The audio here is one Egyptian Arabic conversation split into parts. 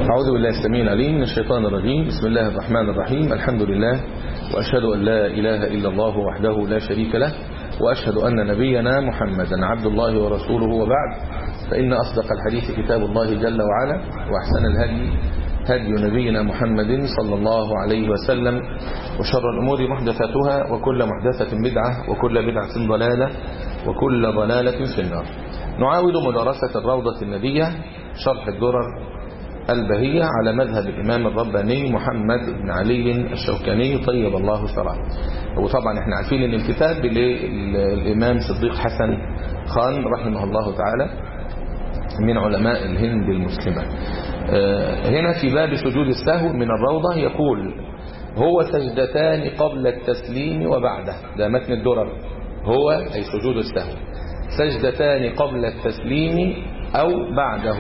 أعوذ بالله السميع العليم من الشيطان الرجيم بسم الله الرحمن الرحيم الحمد لله وأشهد أن لا إله إلا الله وحده لا شريك له وأشهد أن نبينا محمدا عبد الله ورسوله وبعد فإن أصدق الحديث كتاب الله جل وعلا وأحسن الهدي هدي نبينا محمد صلى الله عليه وسلم وشر الأمور محدثاتها وكل محدثة بدعة وكل بدعة ضلالة وكل ضلالة في النار نعاود مدرسة الروضة النبية شرح الدرر البهية على مذهب الإمام الرباني محمد بن علي الشوكاني طيب الله ثراه وطبعا احنا عارفين ان الكتاب للإمام صديق حسن خان رحمه الله تعالى من علماء الهند المسلمة هنا في باب سجود السهو من الروضة يقول هو سجدتان قبل التسليم وبعده ده متن الدرر هو أي سجود السهو سجدتان قبل التسليم أو بعده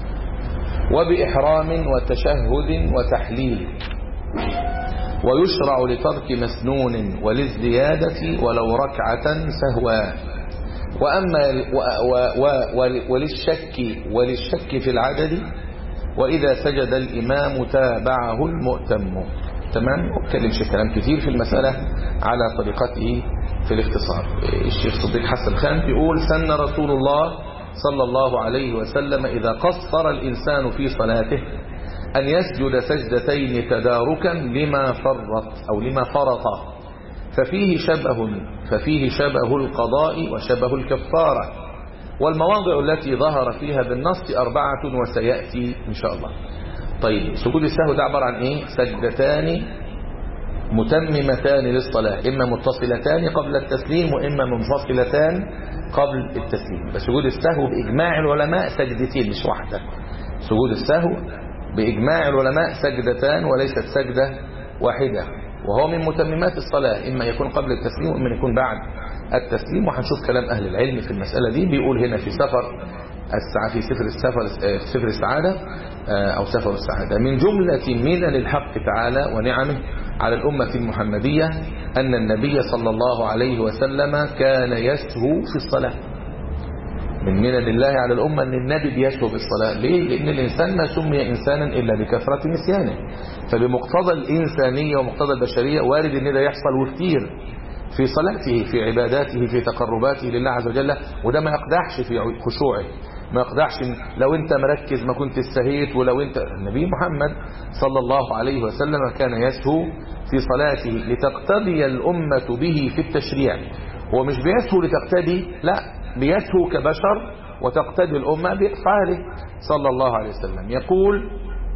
وبإحرام وتشهد وتحليل ويشرع لترك مسنون وللزيادة ولو ركعة سهوا وأما و و و وللشك وللشك في العدد وإذا سجد الإمام تابعه المؤتم تمام واتكلمش كلام كتير في المسألة على طريقته في الاختصار الشيخ صديق حسن خان بيقول سن رسول الله صلى الله عليه وسلم إذا قصر الإنسان في صلاته أن يسجد سجدتين تداركا لما فرط أو لما فرط ففيه شبه ففيه شبه القضاء وشبه الكفارة والمواضع التي ظهر فيها بالنص أربعة وسيأتي إن شاء الله طيب سجود السهو ده عبارة عن إيه سجدتان متممتان للصلاة إما متصلتان قبل التسليم وإما منفصلتان قبل التسليم فسجود السهو بإجماع العلماء سجدتين مش واحدة سجود السهو بإجماع العلماء سجدتان وليست سجدة واحدة وهو من متممات الصلاة إما يكون قبل التسليم وإما يكون بعد التسليم وهنشوف كلام أهل العلم في المسألة دي بيقول هنا في سفر الساعة في سفر السفر في سفر السعادة أو سفر السعادة من جملة منن الحق تعالى ونعمه على الأمة المحمدية أن النبي صلى الله عليه وسلم كان يسهو في الصلاة من منن الله على الأمة أن النبي بيسهو في الصلاة ليه؟ لأن الإنسان ما سمي إنسانا إلا بكثرة نسيانه فبمقتضى الإنسانية ومقتضى البشرية وارد أن ده يحصل وكتير في صلاته في عباداته في تقرباته لله عز وجل وده ما يقدحش في خشوعه ما يقدحش لو انت مركز ما كنت استهيت ولو انت النبي محمد صلى الله عليه وسلم كان يسهو في صلاته لتقتدي الأمة به في التشريع هو مش بيسهو لتقتدي لا بيسهو كبشر وتقتدي الأمة بإفعاله صلى الله عليه وسلم يقول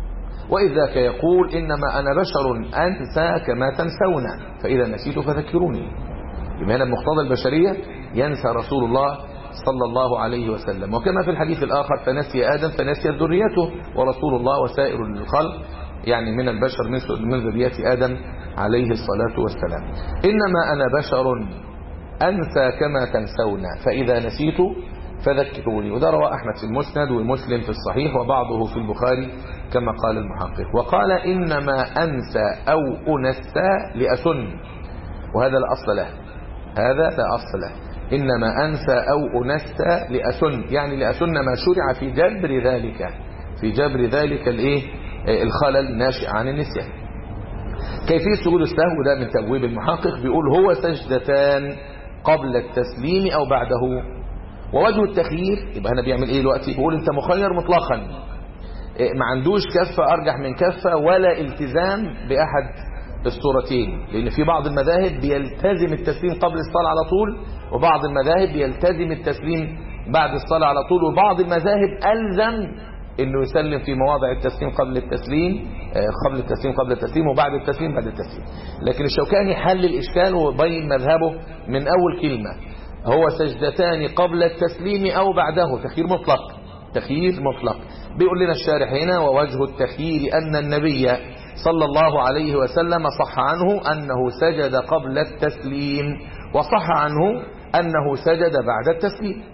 وإذا يقول إنما أنا بشر أنسى كما تنسون فإذا نسيت فذكروني بمعنى مقتضى البشرية ينسى رسول الله صلى الله عليه وسلم وكما في الحديث الآخر فنسي آدم فنسي ذريته ورسول الله وسائر الخلق يعني من البشر من ذرية آدم عليه الصلاة والسلام إنما أنا بشر أنسى كما تنسون فإذا نسيت فذكروني وده روى أحمد في المسند ومسلم في الصحيح وبعضه في البخاري كما قال المحقق وقال إنما أنسى أو أنسى لأسن وهذا لا أصل له هذا لا أصل له إنما أنسى أو أنسى لأسن يعني لأسن ما شرع في جبر ذلك في جبر ذلك الإيه الخلل الناشئ عن النسيان كيفية سجود السهو ده من تبويب المحقق بيقول هو سجدتان قبل التسليم أو بعده ووجه التخيير يبقى هنا بيعمل ايه دلوقتي بيقول انت مخير مطلقا ما عندوش كفة ارجح من كفة ولا التزام باحد الصورتين لان في بعض المذاهب بيلتزم التسليم قبل الصلاة على طول وبعض المذاهب بيلتزم التسليم بعد الصلاة على طول وبعض المذاهب ألزم انه يسلم في مواضع التسليم قبل التسليم قبل التسليم قبل التسليم وبعد التسليم بعد التسليم لكن الشوكاني حل الاشكال وبين مذهبه من اول كلمة هو سجدتان قبل التسليم أو بعده تخيير مطلق تخيير مطلق بيقول لنا الشارح هنا ووجه التخيير أن النبي صلى الله عليه وسلم صح عنه أنه سجد قبل التسليم وصح عنه أنه سجد بعد التسليم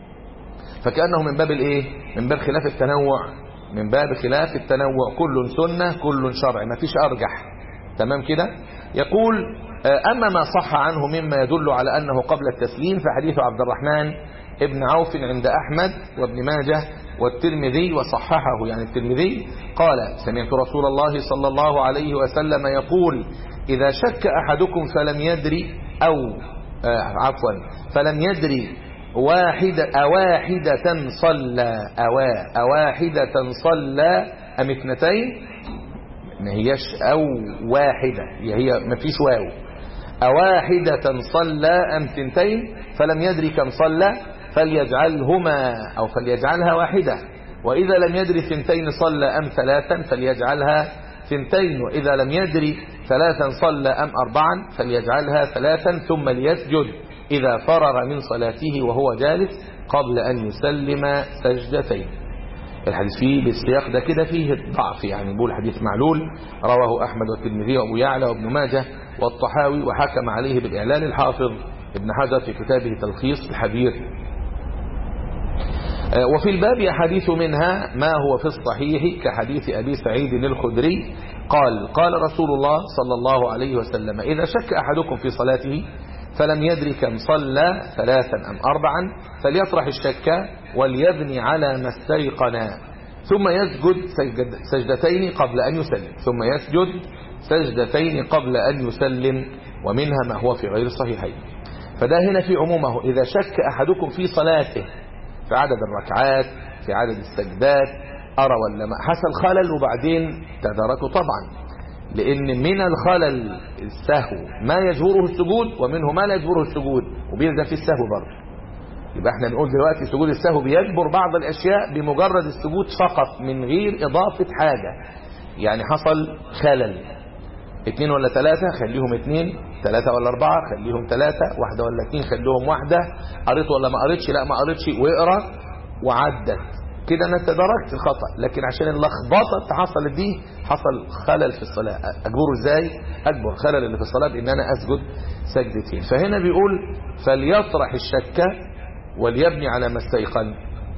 فكأنه من باب الإيه؟ من باب خلاف التنوع من باب خلاف التنوع كل سنة كل شرع ما فيش أرجح تمام كده يقول أما ما صح عنه مما يدل على أنه قبل التسليم فحديث عبد الرحمن ابن عوف عند أحمد وابن ماجه والترمذي وصححه يعني الترمذي قال سمعت رسول الله صلى الله عليه وسلم يقول إذا شك أحدكم فلم يدري أو آه عفوا فلم يدري واحدة أواحدة صلى أوا أواحدة صلى أم اثنتين ما هيش أو واحدة هي ما فيش واو أواحدة صلى أم ثنتين فلم يدري كم صلى فليجعلهما أو فليجعلها واحدة وإذا لم يدري ثنتين صلى أم ثلاثا فليجعلها ثنتين وإذا لم يدري ثلاثا صلى أم أربعا فليجعلها ثلاثا ثم ليسجد إذا فرغ من صلاته وهو جالس قبل أن يسلم سجدتين الحديث فيه بالسياق ده كده فيه ضعف يعني بقول حديث معلول رواه أحمد والترمذي وأبو يعلى وابن ماجه والطحاوي وحكم عليه بالإعلان الحافظ ابن حجر في كتابه تلخيص الحبير وفي الباب أحاديث منها ما هو في الصحيح كحديث أبي سعيد الخدري قال قال رسول الله صلى الله عليه وسلم إذا شك أحدكم في صلاته فلم يدري كم صلى ثلاثا أم أربعا فليطرح الشك وليبني على ما استيقنا ثم يسجد سجدتين قبل أن يسلم ثم يسجد سجدتين قبل أن يسلم ومنها ما هو في غير الصحيحين فده هنا في عمومه إذا شك أحدكم في صلاته في عدد الركعات في عدد السجدات أرى ولا ما حصل خلل وبعدين تداركه طبعا لأن من الخلل السهو ما يجبره السجود ومنه ما لا يجبره السجود وبيلزم فيه السهو برضه يبقى احنا بنقول دلوقتي سجود السهو بيجبر بعض الأشياء بمجرد السجود فقط من غير إضافة حاجة يعني حصل خلل اتنين ولا ثلاثة خليهم اتنين ثلاثة ولا أربعة خليهم ثلاثة واحدة ولا اتنين خليهم واحدة قريت ولا ما قريتش لا ما قريتش واقرا وعدت كده انا تداركت الخطأ لكن عشان اللخبطة اللي حصلت دي حصل خلل في الصلاة أجبره ازاي أجبر الخلل اللي في الصلاة بإن أنا أسجد سجدتين فهنا بيقول فليطرح الشك وليبني على ما استيقن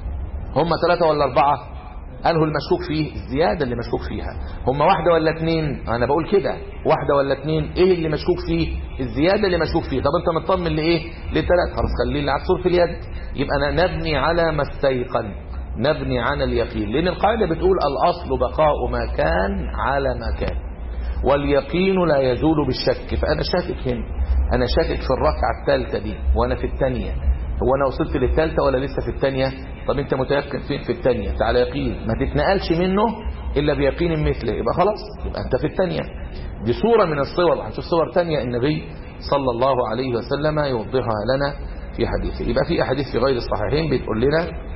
هم ثلاثة ولا أربعة أنه المشكوك فيه الزيادة اللي مشكوك فيها هم واحدة ولا اتنين أنا بقول كده واحدة ولا اتنين إيه اللي مشكوك فيه الزيادة اللي مشكوك فيه طب أنت مطمن لإيه لثلاث خلاص خليه اللي عصور في اليد يبقى أنا نبني على ما استيقن نبني على اليقين لأن القاعدة بتقول الأصل بقاء ما كان على ما كان واليقين لا يزول بالشك فأنا شاكك هنا أنا شاكك في الركعة الثالثة دي وأنا في الثانية هو أنا وصلت للثالثة ولا لسه في الثانية طب أنت متيقن فين في الثانية تعالى يقين ما تتنقلش منه إلا بيقين مثله يبقى خلاص يبقى أنت في الثانية دي صورة من الصور هنشوف صور ثانية النبي صلى الله عليه وسلم يوضحها لنا في حديثه يبقى في أحاديث في غير الصحيحين بتقول لنا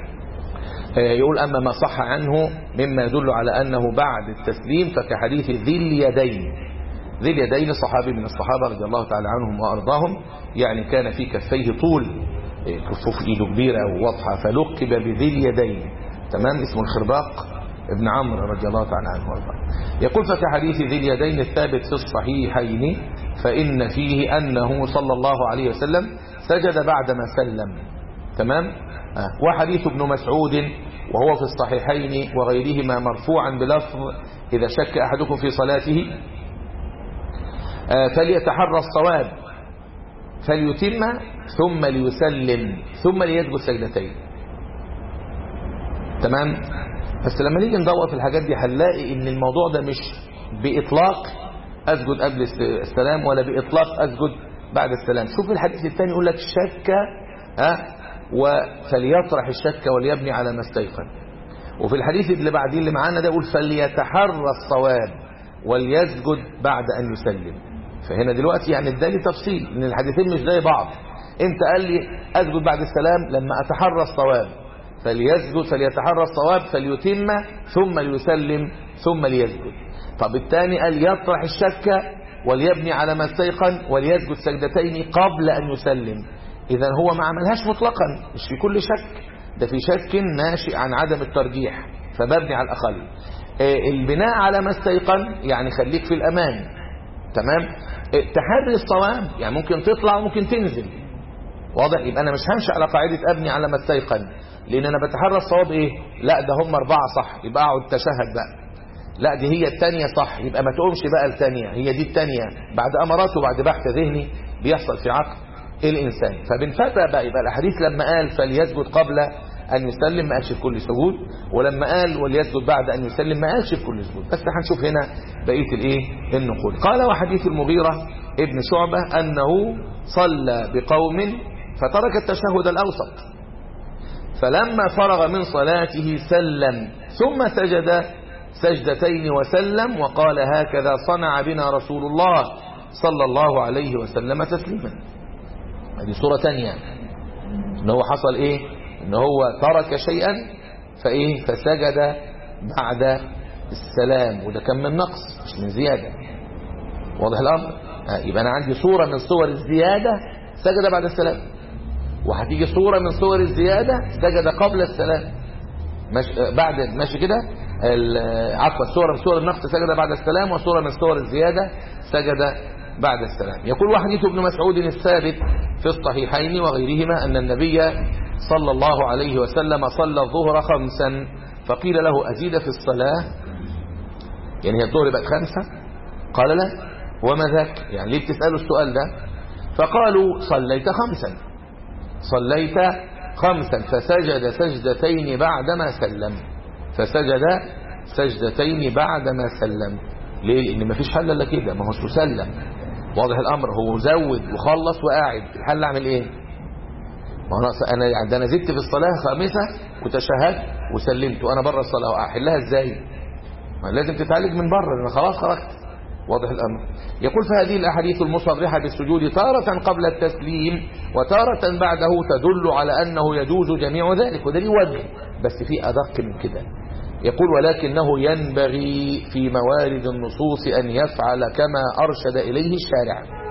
يقول أما ما صح عنه مما يدل على أنه بعد التسليم فكحديث ذي اليدين ذي اليدين صحابي من الصحابة رضي الله تعالى عنهم وأرضاهم يعني كان في كفيه طول كفوف إيده كبيرة وواضحة فلقب بذي اليدين تمام اسمه الخرباق ابن عمرو رضي الله تعالى عنه وارضاه يقول فكحديث ذي اليدين الثابت في الصحيحين فإن فيه أنه صلى الله عليه وسلم سجد بعدما سلم تمام وحديث ابن مسعود وهو في الصحيحين وغيرهما مرفوعا بلفظ إذا شك أحدكم في صلاته فليتحرى الصواب فليتم ثم ليسلم ثم ليسجد سجدتين تمام بس لما نيجي ندور في الحاجات دي هنلاقي ان الموضوع ده مش بإطلاق أسجد قبل السلام ولا بإطلاق أسجد بعد السلام شوف الحديث الثاني يقول لك شك ها فليطرح الشك وليبني على ما استيقن وفي الحديث اللي بعدين اللي معانا ده يقول فليتحرى الصواب وليسجد بعد أن يسلم فهنا دلوقتي يعني ادالي تفصيل ان الحديثين مش زي بعض انت قال لي اسجد بعد السلام لما اتحرى الصواب فليسجد فليتحرى الصواب فليتم ثم ليسلم ثم ليسجد طب الثاني قال يطرح الشك وليبني على ما استيقن وليسجد سجدتين قبل أن يسلم إذا هو ما عملهاش مطلقا مش في كل شك ده في شك ناشئ عن عدم الترجيح فببني على الأقل البناء على ما استيقن يعني خليك في الأمان تمام تحري الصواب يعني ممكن تطلع وممكن تنزل واضح يبقى أنا مش همشي على قاعدة أبني على ما استيقن لأن أنا بتحرى الصواب إيه لا ده هم أربعة صح يبقى أقعد تشهد بقى لا دي هي الثانية صح يبقى ما تقومش بقى الثانية هي دي الثانية بعد أمرات وبعد بحث ذهني بيحصل في عقل الإنسان فبنفرق بقى يبقى الحديث لما قال فليسجد قبل أن يسلم ما قالش في كل سجود ولما قال وليسجد بعد أن يسلم ما قالش في كل سجود بس هنشوف هنا بقية الإيه النقول قال وحديث المغيرة ابن شعبة أنه صلى بقوم فترك التشهد الأوسط فلما فرغ من صلاته سلم ثم سجد سجدتين وسلم وقال هكذا صنع بنا رسول الله صلى الله عليه وسلم تسليما هذه صورة تانية ان هو حصل ايه ان هو ترك شيئا فايه فسجد بعد السلام وده كان من نقص مش من زيادة واضح الامر يبقى انا عندي صورة من صور الزيادة سجد بعد السلام وهتيجي صورة من صور الزيادة سجد قبل السلام ماشي بعد ماشي كده عفوا صورة من صور النقص سجد بعد السلام وصورة من صور الزيادة سجد بعد السلام يقول وحديث ابن مسعود الثابت في الصحيحين وغيرهما أن النبي صلى الله عليه وسلم صلى الظهر خمسا فقيل له أزيد في الصلاة يعني هي الظهر بقت خمسة قال لا وما ذاك يعني ليه بتسألوا السؤال ده فقالوا صليت خمسا صليت خمسا فسجد سجدتين بعدما سلم فسجد سجدتين بعدما سلم ليه لان مفيش حل الا كده ما هوش مسلم واضح الامر هو زود وخلص وقاعد الحل اعمل ايه ما انا انا يعني انا زدت في الصلاه خامسه وتشهدت وسلمت وانا بره الصلاه احلها ازاي ما لازم تتعالج من بره لان خلاص خرجت واضح الأمر يقول فهذه الأحاديث المصرحة بالسجود تارة قبل التسليم وتارة بعده تدل على أنه يجوز جميع ذلك وده ليه وجه بس في أدق من كده يقول ولكنه ينبغي في موارد النصوص أن يفعل كما أرشد إليه الشارع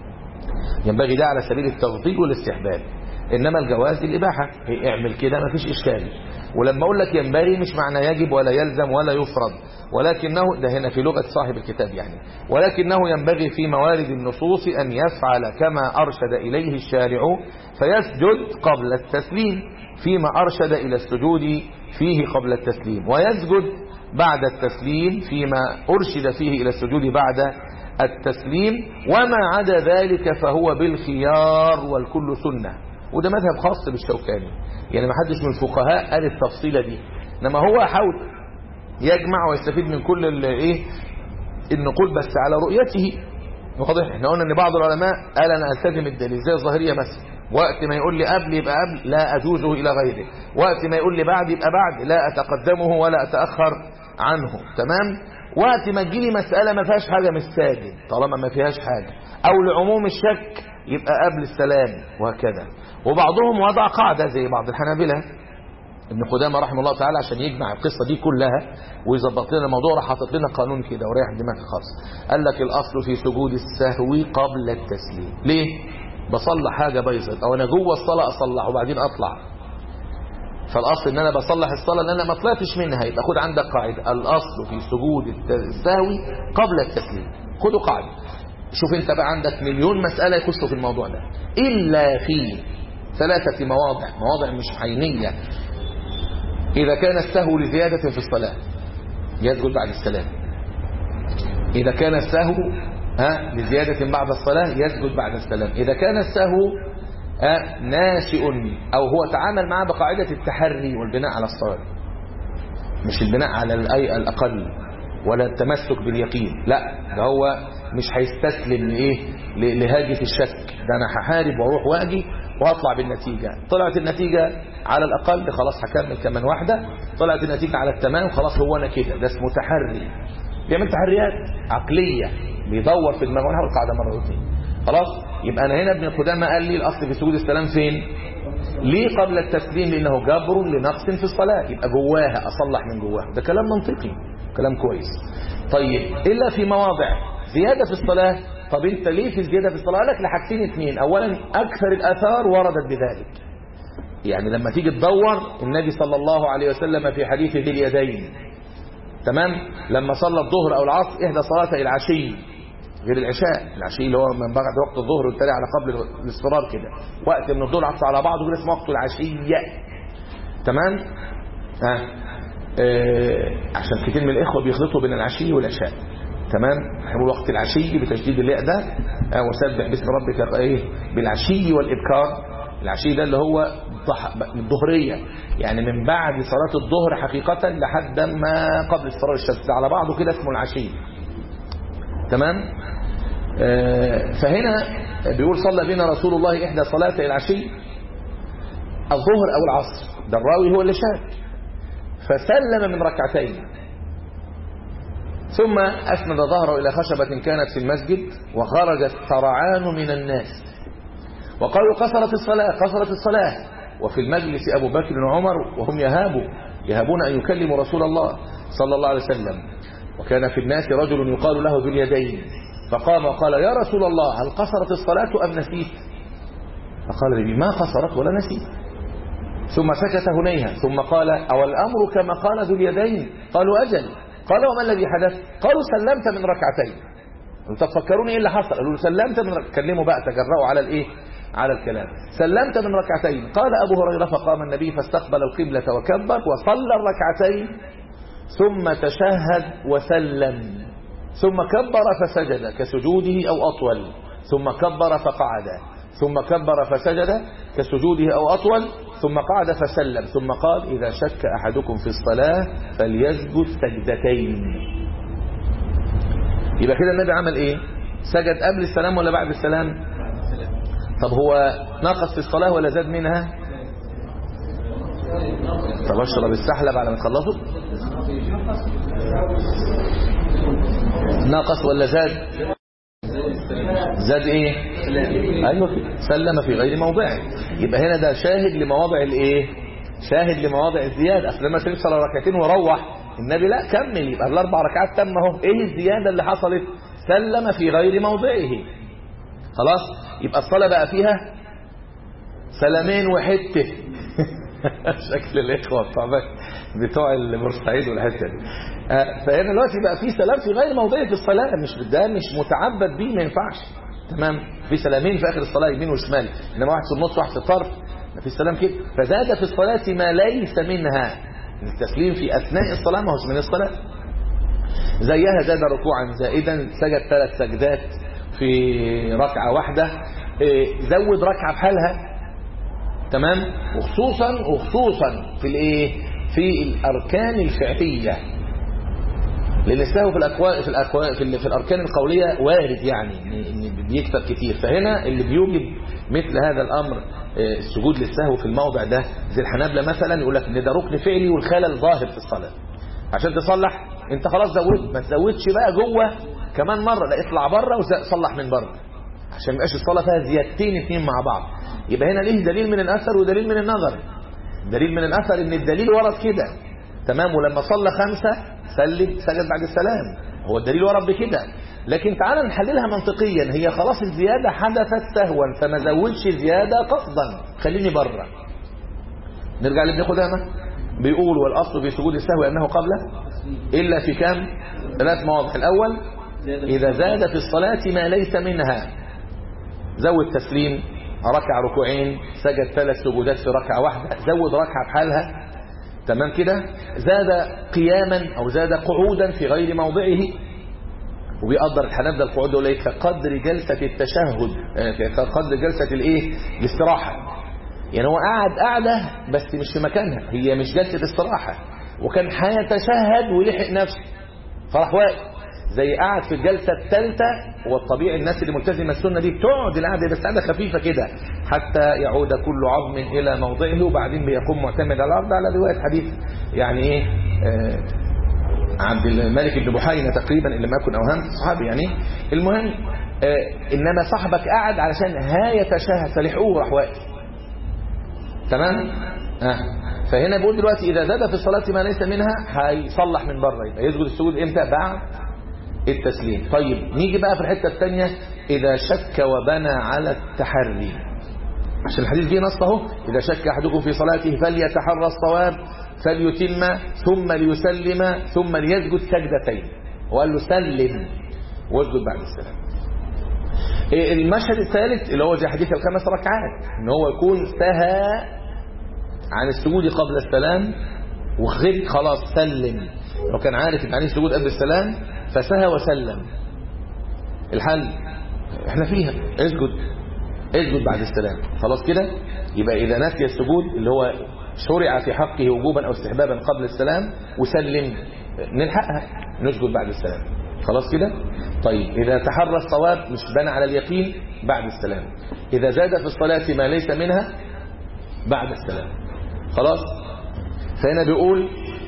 ينبغي ده على سبيل التفضيل والاستحباب إنما الجواز الإباحة اعمل كده ما فيش إشكال ولما أقول لك ينبغي مش معنى يجب ولا يلزم ولا يفرض ولكنه ده هنا في لغة صاحب الكتاب يعني ولكنه ينبغي في موارد النصوص أن يفعل كما أرشد إليه الشارع فيسجد قبل التسليم فيما أرشد إلى السجود فيه قبل التسليم ويسجد بعد التسليم فيما أرشد فيه إلى السجود بعد التسليم وما عدا ذلك فهو بالخيار والكل سنة وده مذهب خاص بالشوكاني يعني ما حدش من الفقهاء قال التفصيلة دي انما هو حاول يجمع ويستفيد من كل الايه النقول بس على رؤيته واضح احنا قلنا ان بعض العلماء قال انا التزم الدليل زي الظاهريه مثلا وقت ما يقول لي قبل يبقى قبل لا اجوزه الى غيره وقت ما يقول لي بعد يبقى بعد لا اتقدمه ولا اتاخر عنه تمام وقت ما تجيلي مساله ما فيهاش حاجه مش ساجد طالما ما فيهاش حاجه او لعموم الشك يبقى قبل السلام وهكذا وبعضهم وضع قاعده زي بعض الحنابلة ابن قدامه رحمه الله تعالى عشان يجمع القصه دي كلها ويظبط لنا الموضوع راح حاطط لنا قانون كده وريح دماغك خالص قال لك الاصل في سجود السهو قبل التسليم ليه بصلح حاجه بايظه او انا جوه الصلاه اصلح وبعدين اطلع فالاصل ان انا بصلح الصلاه ان انا ما طلعتش منها يبقى خد عندك قاعده الاصل في سجود السهو قبل التسليم خدوا قاعده شوف انت بقى عندك مليون مساله يخشوا في الموضوع ده الا في ثلاثه مواضع مواضع مش عينيه إذا كان السهو لزيادة في الصلاة يسجد بعد السلام إذا كان السهو ها لزيادة بعد الصلاة يسجد بعد السلام إذا كان السهو ها ناشئ أو هو تعامل معه بقاعدة التحري والبناء على الصلاة مش البناء على الأي الأقل ولا التمسك باليقين لا ده هو مش هيستسلم لإيه لهاجس الشك ده أنا هحارب وأروح وأجي واطلع بالنتيجة طلعت النتيجة على الأقل خلاص هكمل كمان واحدة طلعت النتيجة على التمام خلاص هو أنا كده ده اسمه تحري بيعمل تحريات عقلية بيدور في دماغه انا القاعدة مرة واثنين خلاص يبقى أنا هنا ابن قدامة قال لي الأصل في سجود السلام فين ليه قبل التسليم لأنه جبر لنقص في الصلاة يبقى جواها أصلح من جواها ده كلام منطقي كلام كويس طيب إلا في مواضع زيادة في الصلاة طب انت ليه في زيادة في الصلاة قال لك لحاجتين اثنين اولا اكثر الاثار وردت بذلك يعني لما تيجي تدور النبي صلى الله عليه وسلم في حديث ذي اليدين تمام لما صلى الظهر او العصر احدى صلاتي العشي غير العشاء العشي اللي هو من بعد وقت الظهر والتالي على قبل الاصفرار كده وقت من الظهر عصر على بعض كده اسمه وقت العشية تمام ها اه عشان كتير من الاخوه بيخلطوا بين العشي والعشاء تمام هنقول وقت العشي بتشديد الياء ده وسبح باسم ربك ايه بالعشي والابكار العشي ده اللي هو الظهرية يعني من بعد صلاة الظهر حقيقة لحد ما قبل استقرار الشمس على بعضه كده اسمه العشي تمام فهنا بيقول صلى بنا رسول الله إحدى صلاة العشي الظهر أو العصر ده الراوي هو اللي شاك فسلم من ركعتين ثم أسند ظهره إلى خشبة كانت في المسجد وخرج السرعان من الناس وقالوا قصرت الصلاة قصرت الصلاة وفي المجلس أبو بكر وعمر وهم يهابوا يهابون أن يكلموا رسول الله صلى الله عليه وسلم وكان في الناس رجل يقال له ذو اليدين فقام وقال يا رسول الله هل قصرت الصلاة أم نسيت فقال لي ما قصرت ولا نسيت ثم سكت هنيها ثم قال أو الأمر كما قال ذو اليدين قالوا أجل قال وما الذي حدث قالوا سلمت من ركعتين انتوا تفكرون ايه اللي حصل قالوا سلمت من ركعتين كلموا بقى تجرأوا على الايه على الكلام سلمت من ركعتين قال ابو هريره فقام النبي فاستقبل القبلة وكبر وصلى الركعتين ثم تشهد وسلم ثم كبر فسجد كسجوده او اطول ثم كبر فقعد ثم كبر فسجد كسجوده او اطول ثم قعد فسلم ثم قال إذا شك أحدكم في الصلاة فليسجد سجدتين يبقى كده النبي عمل إيه سجد قبل السلام ولا بعد السلام طب هو ناقص في الصلاة ولا زاد منها طب اشرب السحلة بعد ما تخلصوا ناقص ولا زاد زاد ايه ايوه سلم في غير موضعه يبقى هنا ده شاهد لمواضع الايه شاهد لمواضع الزياده اصل لما تنسى ركعتين وروح النبي لا كمل يبقى الاربع ركعات تم اهو ايه الزياده اللي حصلت سلم في غير موضعه خلاص يبقى الصلاه بقى فيها سلامين وحته شكل الاخوه بتوع بتوع البورسعيد والحته دي فهنا دلوقتي بقى في سلام في غير موضعه في الصلاه مش ده مش متعبد بيه ما ينفعش تمام في سلامين في اخر الصلاه يمين وشمال انما واحد في النص واحد في الطرف ما في سلام كده فزاد في الصلاه ما ليس منها التسليم في اثناء الصلاه ما هوش من الصلاه زيها زاد ركوعا زائدا سجد ثلاث سجدات في ركعه واحده زود ركعه بحالها تمام وخصوصا وخصوصا في الايه في الاركان الفعليه لان السهو في الاكوان في الاكوان في, في الاركان القوليه وارد يعني ان بيكثر كتير فهنا اللي بيوجب مثل هذا الامر السجود للسهو في الموضع ده زي الحنابلة مثلا يقول لك ان ده ركن فعلي والخلل ظاهر في الصلاه عشان تصلح انت خلاص زودت ما تزودش بقى جوه كمان مره لا اطلع بره وصلح من بره عشان ما يبقاش الصلاه فيها زيادتين اثنين مع بعض يبقى هنا ليه دليل من الاثر ودليل من النظر دليل من الاثر ان الدليل ورد كده تمام ولما صلى خمسه سلم سجد بعد السلام هو الدليل ورد بكده لكن تعالى نحللها منطقيا هي خلاص الزياده حدثت سهوا فما زودش زياده قصدا خليني بره نرجع لابن قدامه بيقول والاصل في سجود السهو انه قبله الا في كام ثلاث مواضع الاول اذا زاد في الصلاه ما ليس منها زود تسليم ركع ركوعين سجد ثلاث سجودات في ركعه واحده زود ركعه بحالها تمام كده زاد قياما او زاد قعودا في غير موضعه وبيقدر الحنابلة القعود يقول ايه كقدر جلسة التشهد كقدر جلسة الايه الاستراحة يعني هو قاعد قاعدة بس مش في مكانها هي مش جلسة استراحة وكان هيتشهد ولحق نفسه فراح واقف زي قاعد في الجلسة الثالثة والطبيعي الناس اللي ملتزمة السنة دي بتقعد القعدة بس قعدة خفيفة كده حتى يعود كل عظم إلى موضعه وبعدين بيقوم معتمد على الأرض على رواية حديث يعني إيه آه عبد الملك بن بحينة تقريبا إن لم يكن أوهام صحابي يعني المهم آه إنما صاحبك قاعد علشان ها يتشهد فلحقوه راح واقف تمام آه. فهنا بيقول دلوقتي إذا زاد في الصلاة ما ليس منها هيصلح من بره يبقى يسجد السجود إمتى بعد التسليم طيب نيجي بقى في الحتة الثانية إذا شك وبنى على التحري عشان الحديث جه نص اهو إذا شك أحدكم في صلاته فليتحرى الصواب فليتم ثم ليسلم ثم ليسجد سجدتين وقال له سلم واسجد بعد السلام المشهد الثالث اللي هو زي حديث الخمس ركعات ان هو يكون سهى عن السجود قبل السلام وغير خلاص سلم لو كان عارف ان عليه السجود قبل السلام فسهى وسلم الحل احنا فيها اسجد اسجد بعد السلام خلاص كده يبقى إذا نسي السجود اللي هو شرع في حقه وجوبا أو استحبابا قبل السلام وسلم نلحقها نسجد بعد السلام خلاص كده طيب إذا تحرى الصواب مش بنى على اليقين بعد السلام إذا زاد في الصلاة ما ليس منها بعد السلام خلاص فهنا بيقول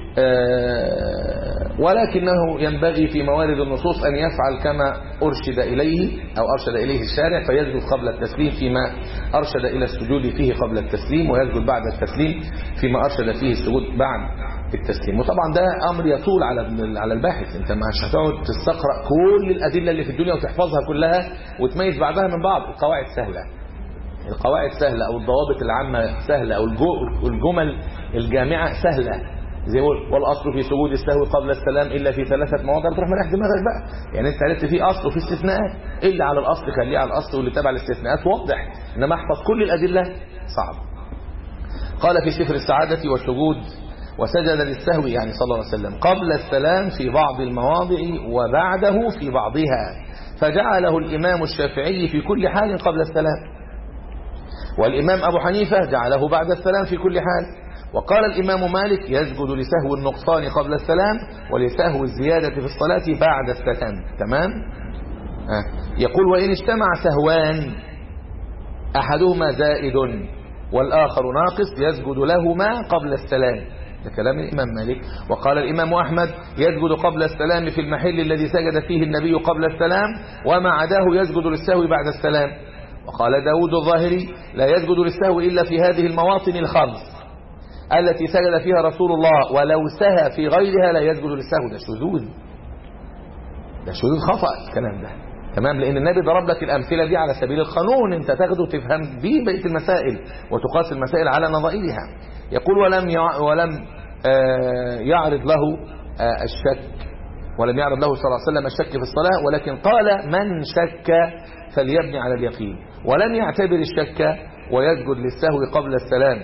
آه ولكنه ينبغي في موارد النصوص أن يفعل كما أرشد إليه أو أرشد إليه الشارع فيسجد قبل التسليم فيما أرشد إلى السجود فيه قبل التسليم ويسجد بعد التسليم فيما أرشد فيه السجود بعد التسليم وطبعا ده أمر يطول على على الباحث أنت مش هتقعد تستقرأ كل الأدلة اللي في الدنيا وتحفظها كلها وتميز بعضها من بعض القواعد سهلة القواعد سهلة أو الضوابط العامة سهلة أو الجمل الجامعة سهلة زي ما والاصل في سجود السهو قبل السلام الا في ثلاثه مواضع تروح مريح دماغك بقى يعني انت عرفت في اصل وفي استثناءات الا على الاصل خليه على الاصل واللي تبع الاستثناءات واضح انما احفظ كل الادله صعب قال في سفر السعاده والسجود وسجد للسهو يعني صلى الله عليه وسلم قبل السلام في بعض المواضع وبعده في بعضها فجعله الامام الشافعي في كل حال قبل السلام والامام ابو حنيفه جعله بعد السلام في كل حال وقال الإمام مالك يسجد لسهو النقصان قبل السلام ولسهو الزيادة في الصلاة بعد السلام تمام آه. يقول وإن اجتمع سهوان أحدهما زائد والآخر ناقص يسجد لهما قبل السلام ده كلام الإمام مالك وقال الإمام أحمد يسجد قبل السلام في المحل الذي سجد فيه النبي قبل السلام وما عداه يسجد للسهو بعد السلام وقال داود الظاهري لا يسجد للسهو إلا في هذه المواطن الخمس التي سجد فيها رسول الله ولو سهى في غيرها لا يسجد للسهو ده شذوذ ده شذوذ خطأ الكلام ده تمام لان النبي ضرب لك الامثله دي على سبيل القانون انت تاخده وتفهم بيه بقيه المسائل وتقاس المسائل على نظائرها يقول ولم يع... ولم آه يعرض له آه الشك ولم يعرض له صلى الله عليه وسلم الشك في الصلاه ولكن قال من شك فليبني على اليقين ولم يعتبر الشك ويسجد للسهو قبل السلام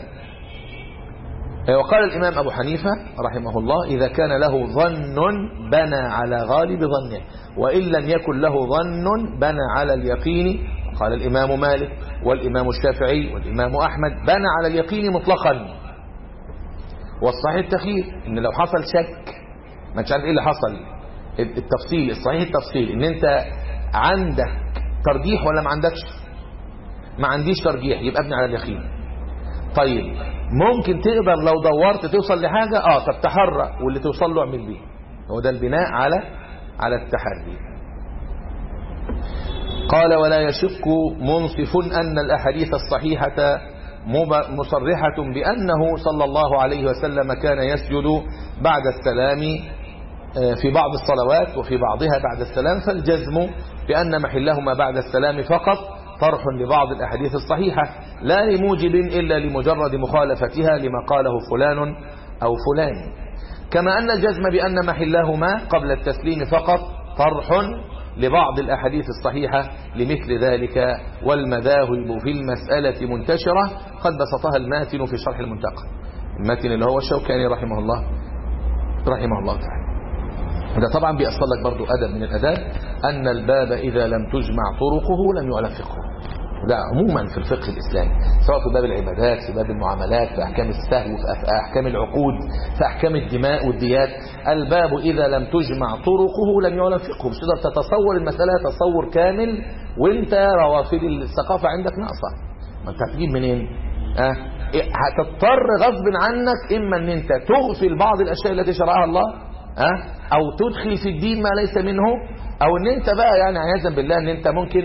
وقال الإمام أبو حنيفة رحمه الله إذا كان له ظن بنى على غالب ظنه وإن لم يكن له ظن بنى على اليقين قال الإمام مالك والإمام الشافعي والإمام أحمد بنى على اليقين مطلقا والصحيح التخيير إن لو حصل شك ما انت عارف إيه اللي حصل التفصيل الصحيح التفصيل إن أنت عندك ترجيح ولا ما عندكش ما عنديش ترجيح يبقى ابني على اليقين طيب ممكن تقدر لو دورت توصل لحاجة اه طب تحرى واللي توصل له اعمل بيه هو ده البناء على على التحري قال ولا يشك منصف أن الأحاديث الصحيحة مصرحة بأنه صلى الله عليه وسلم كان يسجد بعد السلام في بعض الصلوات وفي بعضها بعد السلام فالجزم بأن محلهما بعد السلام فقط طرح لبعض الأحاديث الصحيحة لا لموجب إلا لمجرد مخالفتها لما قاله فلان أو فلان كما أن الجزم بأن محلهما قبل التسليم فقط طرح لبعض الأحاديث الصحيحة لمثل ذلك والمذاهب في المسألة منتشرة قد بسطها الماتن في شرح المنتقى الماتن اللي هو الشوكاني رحمه الله رحمه الله تعالى ده طبعا بيأصل لك برضو أدب من الأداب أن الباب إذا لم تجمع طرقه لم يعلم فقهه ده عموما في الفقه الإسلامي سواء في باب العبادات في باب المعاملات في أحكام السهو في أحكام العقود في أحكام الدماء والديات الباب إذا لم تجمع طرقه لم يعلم فقهه مش تقدر تتصور المسألة تصور كامل وانت روافد الثقافة عندك ناقصة ما انت هتجيب منين أه؟ هتضطر غصب عنك إما أن انت تغفل بعض الأشياء التي شرعها الله أه؟ أو تدخل في الدين ما ليس منه أو أن أنت بقى يعني عياذا بالله أن أنت ممكن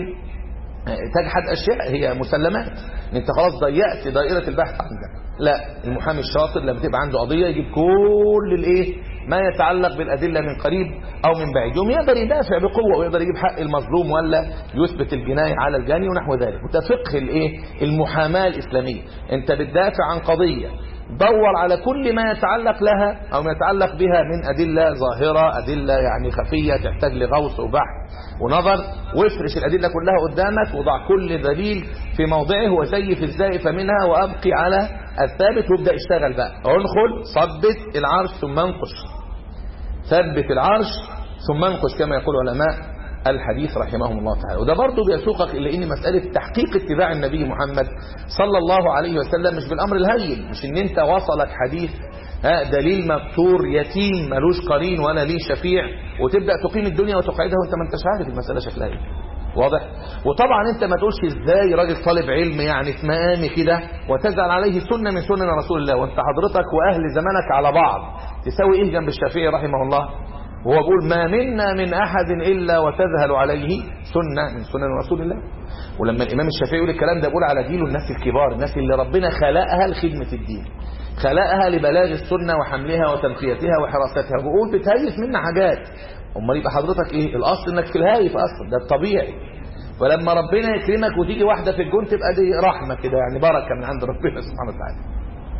تجحد أشياء هي مسلمات أن أنت خلاص ضيقت دائرة البحث عندك لا المحامي الشاطر لما تبقى عنده قضية يجيب كل الايه ما يتعلق بالأدلة من قريب أو من بعيد يوم يقدر يدافع بقوة ويقدر يجيب حق المظلوم ولا يثبت الجناية على الجاني ونحو ذلك وده فقه الايه المحاماة الإسلامية أنت بتدافع عن قضية دور على كل ما يتعلق لها أو ما يتعلق بها من أدلة ظاهرة أدلة يعني خفية تحتاج لغوص وبحث ونظر وافرش الأدلة كلها قدامك وضع كل دليل في موضعه وزيف الزائف منها وأبقي على الثابت وابدأ اشتغل بقى ادخل صبت العرش ثم انقش ثبت العرش ثم انقش كما يقول علماء الحديث رحمهم الله تعالى وده برضه بيسوقك إلى أن مسألة تحقيق اتباع النبي محمد صلى الله عليه وسلم مش بالأمر الهين مش أن أنت وصلك حديث ها دليل مبتور يتيم ملوش قرين ولا ليه شفيع وتبدأ تقيم الدنيا وتقعدها وانت ما انتش عارف المسألة شكلها ايه واضح وطبعا انت ما تقولش ازاي راجل طالب علم يعني في مقامي كده وتزعل عليه سنة من سنن رسول الله وانت حضرتك واهل زمانك على بعض تساوي ايه جنب الشافعي رحمه الله وهو بيقول ما منا من احد الا وتذهل عليه سنة من سنن رسول الله ولما الامام الشافعي يقول الكلام ده بيقول على جيل الناس الكبار الناس اللي ربنا خلقها لخدمة الدين خلقها لبلاغ السنة وحملها وتنقيتها وحراستها بقول بتهيف منا حاجات امال يبقى حضرتك ايه الاصل انك في الهايف اصلا ده الطبيعي فلما ربنا يكرمك وتيجي واحدة في الجون تبقى دي رحمة كده يعني بركة من عند ربنا سبحانه وتعالى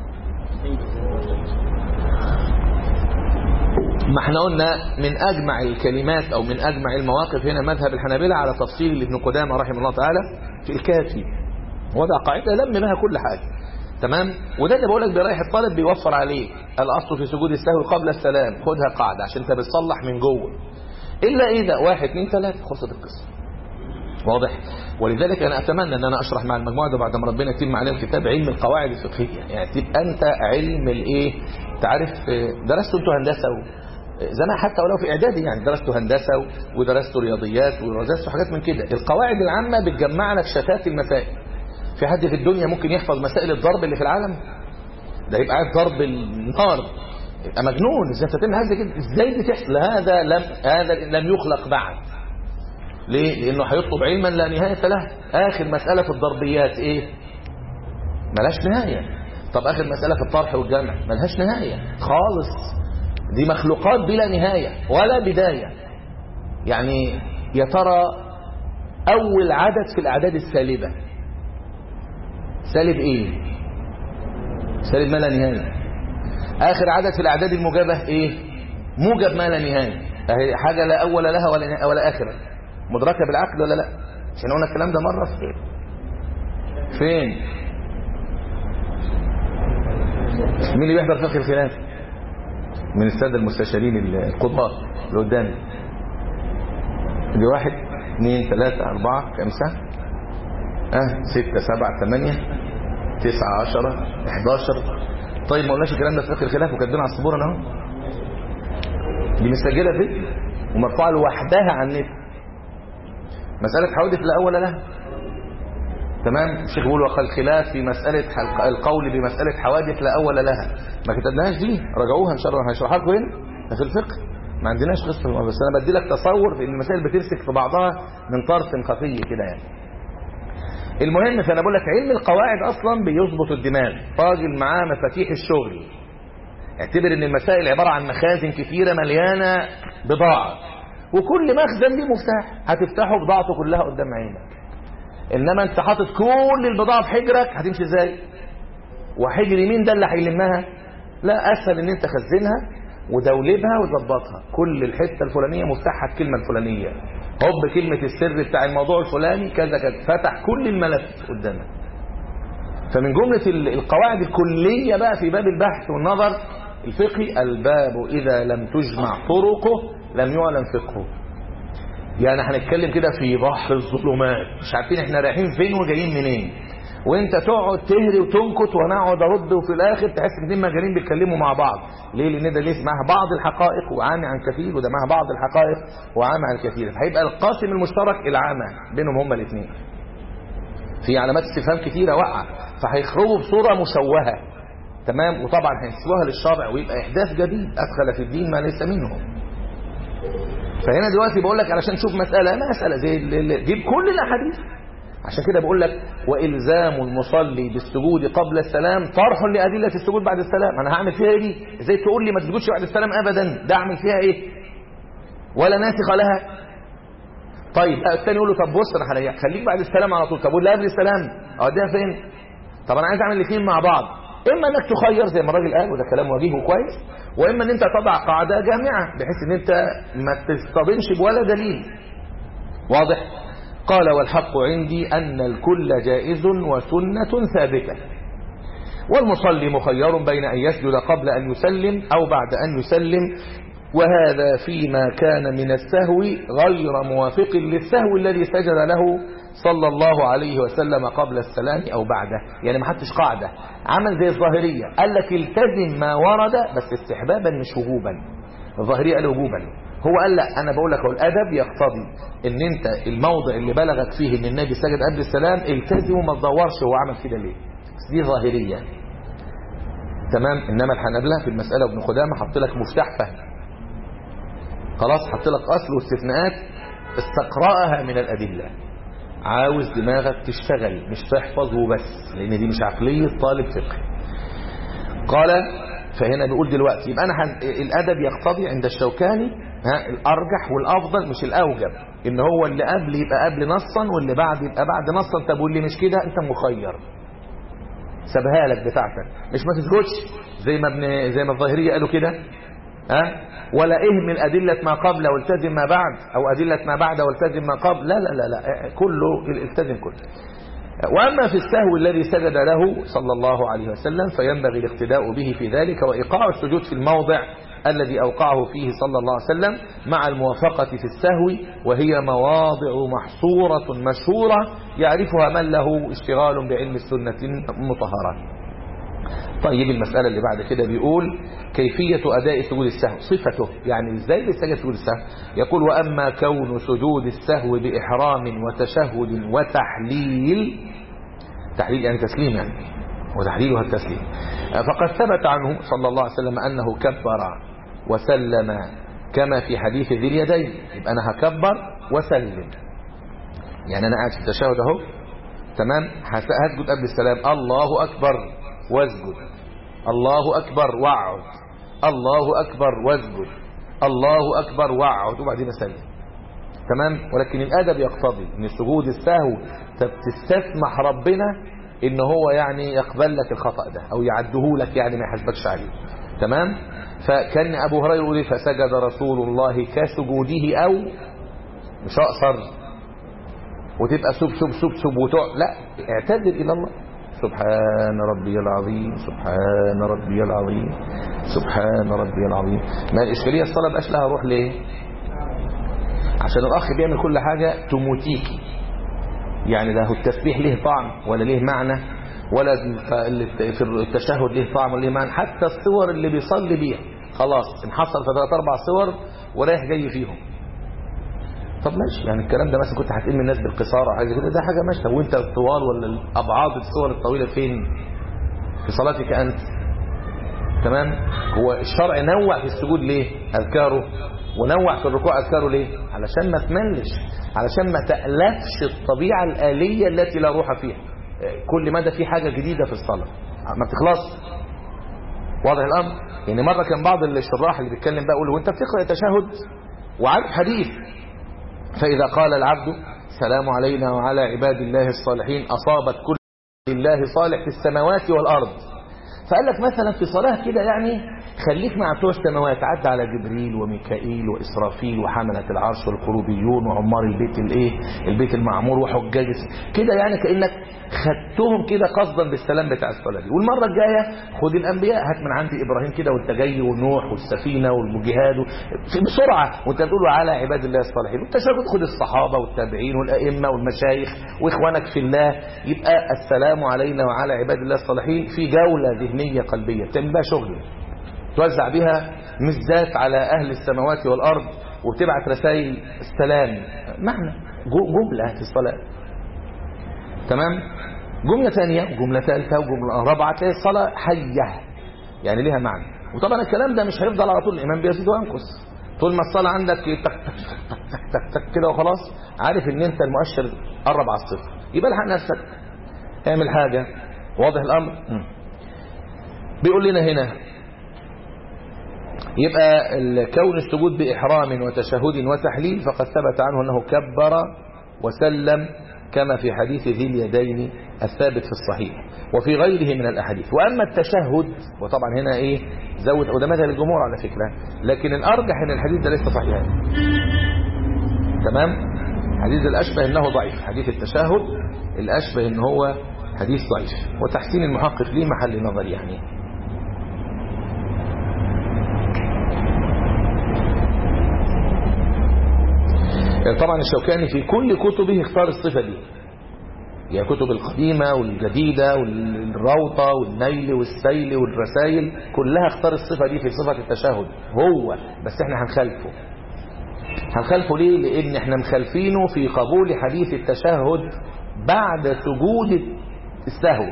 ما احنا قلنا من اجمع الكلمات او من اجمع المواقف هنا مذهب الحنابلة على تفصيل ابن قدامة رحمه الله تعالى في الكافي وضع قاعدة لم بها كل حاجة تمام وده اللي بقول لك بيريح الطالب بيوفر عليه الاصل في سجود السهو قبل السلام خدها قاعده عشان انت بتصلح من جوه الا اذا واحد اثنين ثلاثه خلصت القصه واضح ولذلك انا اتمنى ان انا اشرح مع المجموعه ده بعد ما ربنا يتم علينا الكتاب علم القواعد الفقهيه يعني تبقى انت علم الايه تعرف درست انتوا هندسه و... زمان حتى ولو في اعدادي يعني درستوا هندسه ودرستوا رياضيات ودرستوا حاجات من كده القواعد العامه بتجمع لك شتات المسائل في حد في الدنيا ممكن يحفظ مسائل الضرب اللي في العالم ده يبقى عارف ضرب النار يبقى مجنون ازاي تتم هذا كده ازاي بتحصل هذا لم هذا لم يخلق بعد ليه لانه هيطلب علما لا نهايه له اخر مساله في الضربيات ايه ملهاش نهايه طب اخر مساله في الطرح والجمع ملهاش نهايه خالص دي مخلوقات بلا نهايه ولا بدايه يعني يا ترى اول عدد في الاعداد السالبه سالب ايه سالب ما لا نهايه اخر عدد في الاعداد الموجبه ايه موجب ما لا نهايه اهي حاجه لا اول لها ولا ولا اخر مدركه بالعقل ولا لا عشان قلنا الكلام ده مره في فين مين اللي بيحضر فقه الخلاف من الساده المستشارين القضاة اللي قدامي دي واحد اثنين ثلاثة أربعة خمسة اه ستة سبعة ثمانية تسعة عشرة احداشر طيب ما قلناش الكلام ده في فقه الخلاف وكاتبين على السبورة اهو دي مسجلة فيديو ومرفوعة لوحدها على النت مسألة حوادث لا أول لها تمام الشيخ بيقول وقال خلاف في مسألة القول بمسألة حوادث لا أول لها ما كتبناهاش دي رجعوها ان شاء الله هشرحها لكم هنا في الفقه ما عندناش قصه بس انا بدي لك تصور في ان المسائل بتمسك في بعضها من طرف خفي كده يعني المهم فانا بقول لك علم القواعد اصلا بيظبط الدماغ راجل معاه مفاتيح الشغل اعتبر ان المسائل عباره عن مخازن كثيره مليانه بضاعه وكل مخزن ليه مفتاح هتفتحه بضاعته كلها قدام عينك انما انت حاطط كل البضاعه في حجرك هتمشي ازاي وحجر مين ده اللي هيلمها لا اسهل ان انت خزنها ودولبها وظبطها كل الحته الفلانيه مفتاحها الكلمه الفلانيه هوب كلمه السر بتاع الموضوع الفلاني كذا كذا فتح كل الملف قدامك فمن جمله القواعد الكليه بقى في باب البحث والنظر الفقهي الباب اذا لم تجمع طرقه لم يعلم فقهه يعني هنتكلم كده في بحر الظلمات مش عارفين احنا رايحين فين وجايين منين وانت تقعد تهري وتنكت وانا اقعد ارد وفي الاخر تحس ان اتنين مجانين بيتكلموا مع بعض ليه لان ده ليه معاها بعض الحقائق وعامي عن كثير وده معاها بعض الحقائق وعامي عن كثير فهيبقى القاسم المشترك العامة بينهم هما الاثنين في علامات استفهام كثيره واقعه فهيخرجوا بصوره مشوهه تمام وطبعا هينسبوها للشرع ويبقى احداث جديد ادخل في الدين ما ليس منه فهنا دلوقتي بقول لك علشان تشوف مساله مساله زي جيب كل الاحاديث عشان كده بقول لك والزام المصلي بالسجود قبل السلام طرح لادله السجود بعد السلام انا هعمل فيها ايه دي ازاي تقول لي ما تسجدش بعد السلام ابدا ده اعمل فيها ايه ولا ناسخ لها طيب الثاني يقول له طب بص انا هريحك خليك بعد السلام على طول طب قول قبل السلام اوديها فين طب انا عايز اعمل الاثنين مع بعض اما انك تخير زي ما الراجل قال وده كلام وجيه وكويس واما ان انت تضع قاعده جامعه بحيث ان انت ما تصطدمش بولا دليل واضح قال والحق عندي أن الكل جائز وسنة ثابتة والمصلي مخير بين أن يسجد قبل أن يسلم أو بعد أن يسلم وهذا فيما كان من السهو غير موافق للسهو الذي سجد له صلى الله عليه وسلم قبل السلام أو بعده يعني ما حدش قاعدة عمل زي الظاهرية قال لك التزم ما ورد بس استحبابا مش وجوبا الظاهرية قال وجوبا هو قال لا أنا بقول لك هو الأدب يقتضي ان انت الموضع اللي بلغك فيه ان النبي سجد قبل السلام التزم وما تدورش هو عمل كده ليه بس دي ظاهرية تمام إنما الحنابلة في المسألة ابن خدامة حط لك مفتاح فهم خلاص حط لك أصل واستثناءات استقرأها من الأدلة عاوز دماغك تشتغل مش تحفظ وبس لأن دي مش عقلية طالب فقه قال فهنا بيقول دلوقتي يبقى أنا حن... الأدب يقتضي عند الشوكاني ها الأرجح والأفضل مش الأوجب إن هو اللي قبل يبقى قبل نصا واللي بعد يبقى بعد نصا طب واللي مش كده أنت مخير سابها لك بتاعتك مش ما تسجدش زي ما ابن زي ما الظاهريه قالوا كده ها ولا اهمل ادله ما قبل والتزم ما بعد او ادله ما بعد والتزم ما قبل لا لا لا لا كله التزم كله واما في السهو الذي سجد له صلى الله عليه وسلم فينبغي الاقتداء به في ذلك وايقاع السجود في الموضع الذي أوقعه فيه صلى الله عليه وسلم مع الموافقة في السهو وهي مواضع محصورة مشهورة يعرفها من له اشتغال بعلم السنة المطهرة طيب المسألة اللي بعد كده بيقول كيفية أداء سجود السهو صفته يعني إزاي بيستجد سجود السهو يقول وأما كون سجود السهو بإحرام وتشهد وتحليل تحليل يعني تسليم يعني وتحليلها التسليم فقد ثبت عنه صلى الله عليه وسلم أنه كبر وسلم كما في حديث ذي اليدين يبقى أنا هكبر وسلم يعني أنا قاعد في التشهد أهو تمام هسجد قبل السلام الله أكبر واسجد الله أكبر واقعد الله أكبر واسجد الله أكبر واقعد وبعدين أسلم تمام ولكن الأدب يقتضي أن سجود السهو تستسمح ربنا ان هو يعني يقبل لك الخطأ ده او يعده لك يعني ما يحاسبكش عليه تمام فكان ابو هريره يقول فسجد رسول الله كسجوده او مش اقصر وتبقى سب سب سب سب وتقع لا اعتذر الى الله سبحان ربي العظيم سبحان ربي العظيم سبحان ربي العظيم ما الاشكاليه الصلاه بقاش لها روح ليه عشان الاخ بيعمل كل حاجه توموتيكي يعني ده التسبيح ليه طعم ولا ليه معنى ولا في التشهد ليه طعم ولا ليه معنى حتى الصور اللي بيصلي بيها خلاص انحصر في ثلاث اربع صور ورايح جاي فيهم طب ماشي يعني الكلام ده مثلا كنت هتقيم الناس بالقصار او حاجه كده ده حاجه ماشي طب وانت الطوال ولا الابعاد الصور الطويله فين في صلاتك انت تمام هو الشرع نوع في السجود ليه اذكاره ونوع في الركوع اذكاره ليه علشان ما تملش علشان ما تألفش الطبيعة الآلية التي لا روح فيها كل مدى في حاجة جديدة في الصلاة ما بتخلص واضح الأمر يعني مرة كان بعض الشراح اللي بيتكلم بقى يقول وانت بتقرأ تشهد وعارف حديث فإذا قال العبد سلام علينا وعلى عباد الله الصالحين أصابت كل لله صالح في السماوات والأرض فقال لك مثلا في صلاة كده يعني خليك مع بتوع السماوات عدى على جبريل وميكائيل وإسرافيل وحملة العرش والقروبيون وعمار البيت الايه البيت المعمور وحجاج كده يعني كأنك خدتهم كده قصدا بالسلام بتاع الصلاة دي والمرة الجاية خد الأنبياء هات من عندي إبراهيم كده وانت جاي ونوح والسفينة والجهاد بسرعة وانت تقول على عباد الله الصالحين وانت شايف خد الصحابة والتابعين والأئمة والمشايخ وإخوانك في الله يبقى السلام علينا وعلى عباد الله الصالحين في جولة ذهنية قلبية بتعمل بها شغل توزع بها مزات على أهل السماوات والأرض وتبعت رسائل السلام معنى جملة في الصلاة تمام جملة ثانية وجملة ثالثة وجملة رابعة تلاقي الصلاة حية يعني لها معنى وطبعا الكلام ده مش هيفضل على طول الإمام بيزيد وينقص طول ما الصلاة عندك تك تك تك تك تك كده وخلاص عارف ان انت المؤشر قرب على الصفر يبقى الحق نفسك اعمل حاجة واضح الأمر بيقول لنا هنا يبقى كون السجود بإحرام وتشهد وتحليل فقد ثبت عنه أنه كبر وسلم كما في حديث ذي اليدين الثابت في الصحيح وفي غيره من الأحاديث وأما التشهد وطبعا هنا إيه زود وده مذهب الجمهور على فكرة لكن الأرجح أن الحديث ده ليس صحيحا تمام حديث الأشبه أنه ضعيف حديث التشهد الأشبه أنه هو حديث ضعيف وتحسين المحقق ليه محل نظر يعني طبعا الشوكاني في كل كتبه اختار الصفة دي يعني كتب القديمة والجديدة والروضة والنيل والسيل والرسائل كلها اختار الصفة دي في صفة التشهد هو بس احنا هنخالفه هنخالفه ليه لان احنا مخالفينه في قبول حديث التشهد بعد سجود السهو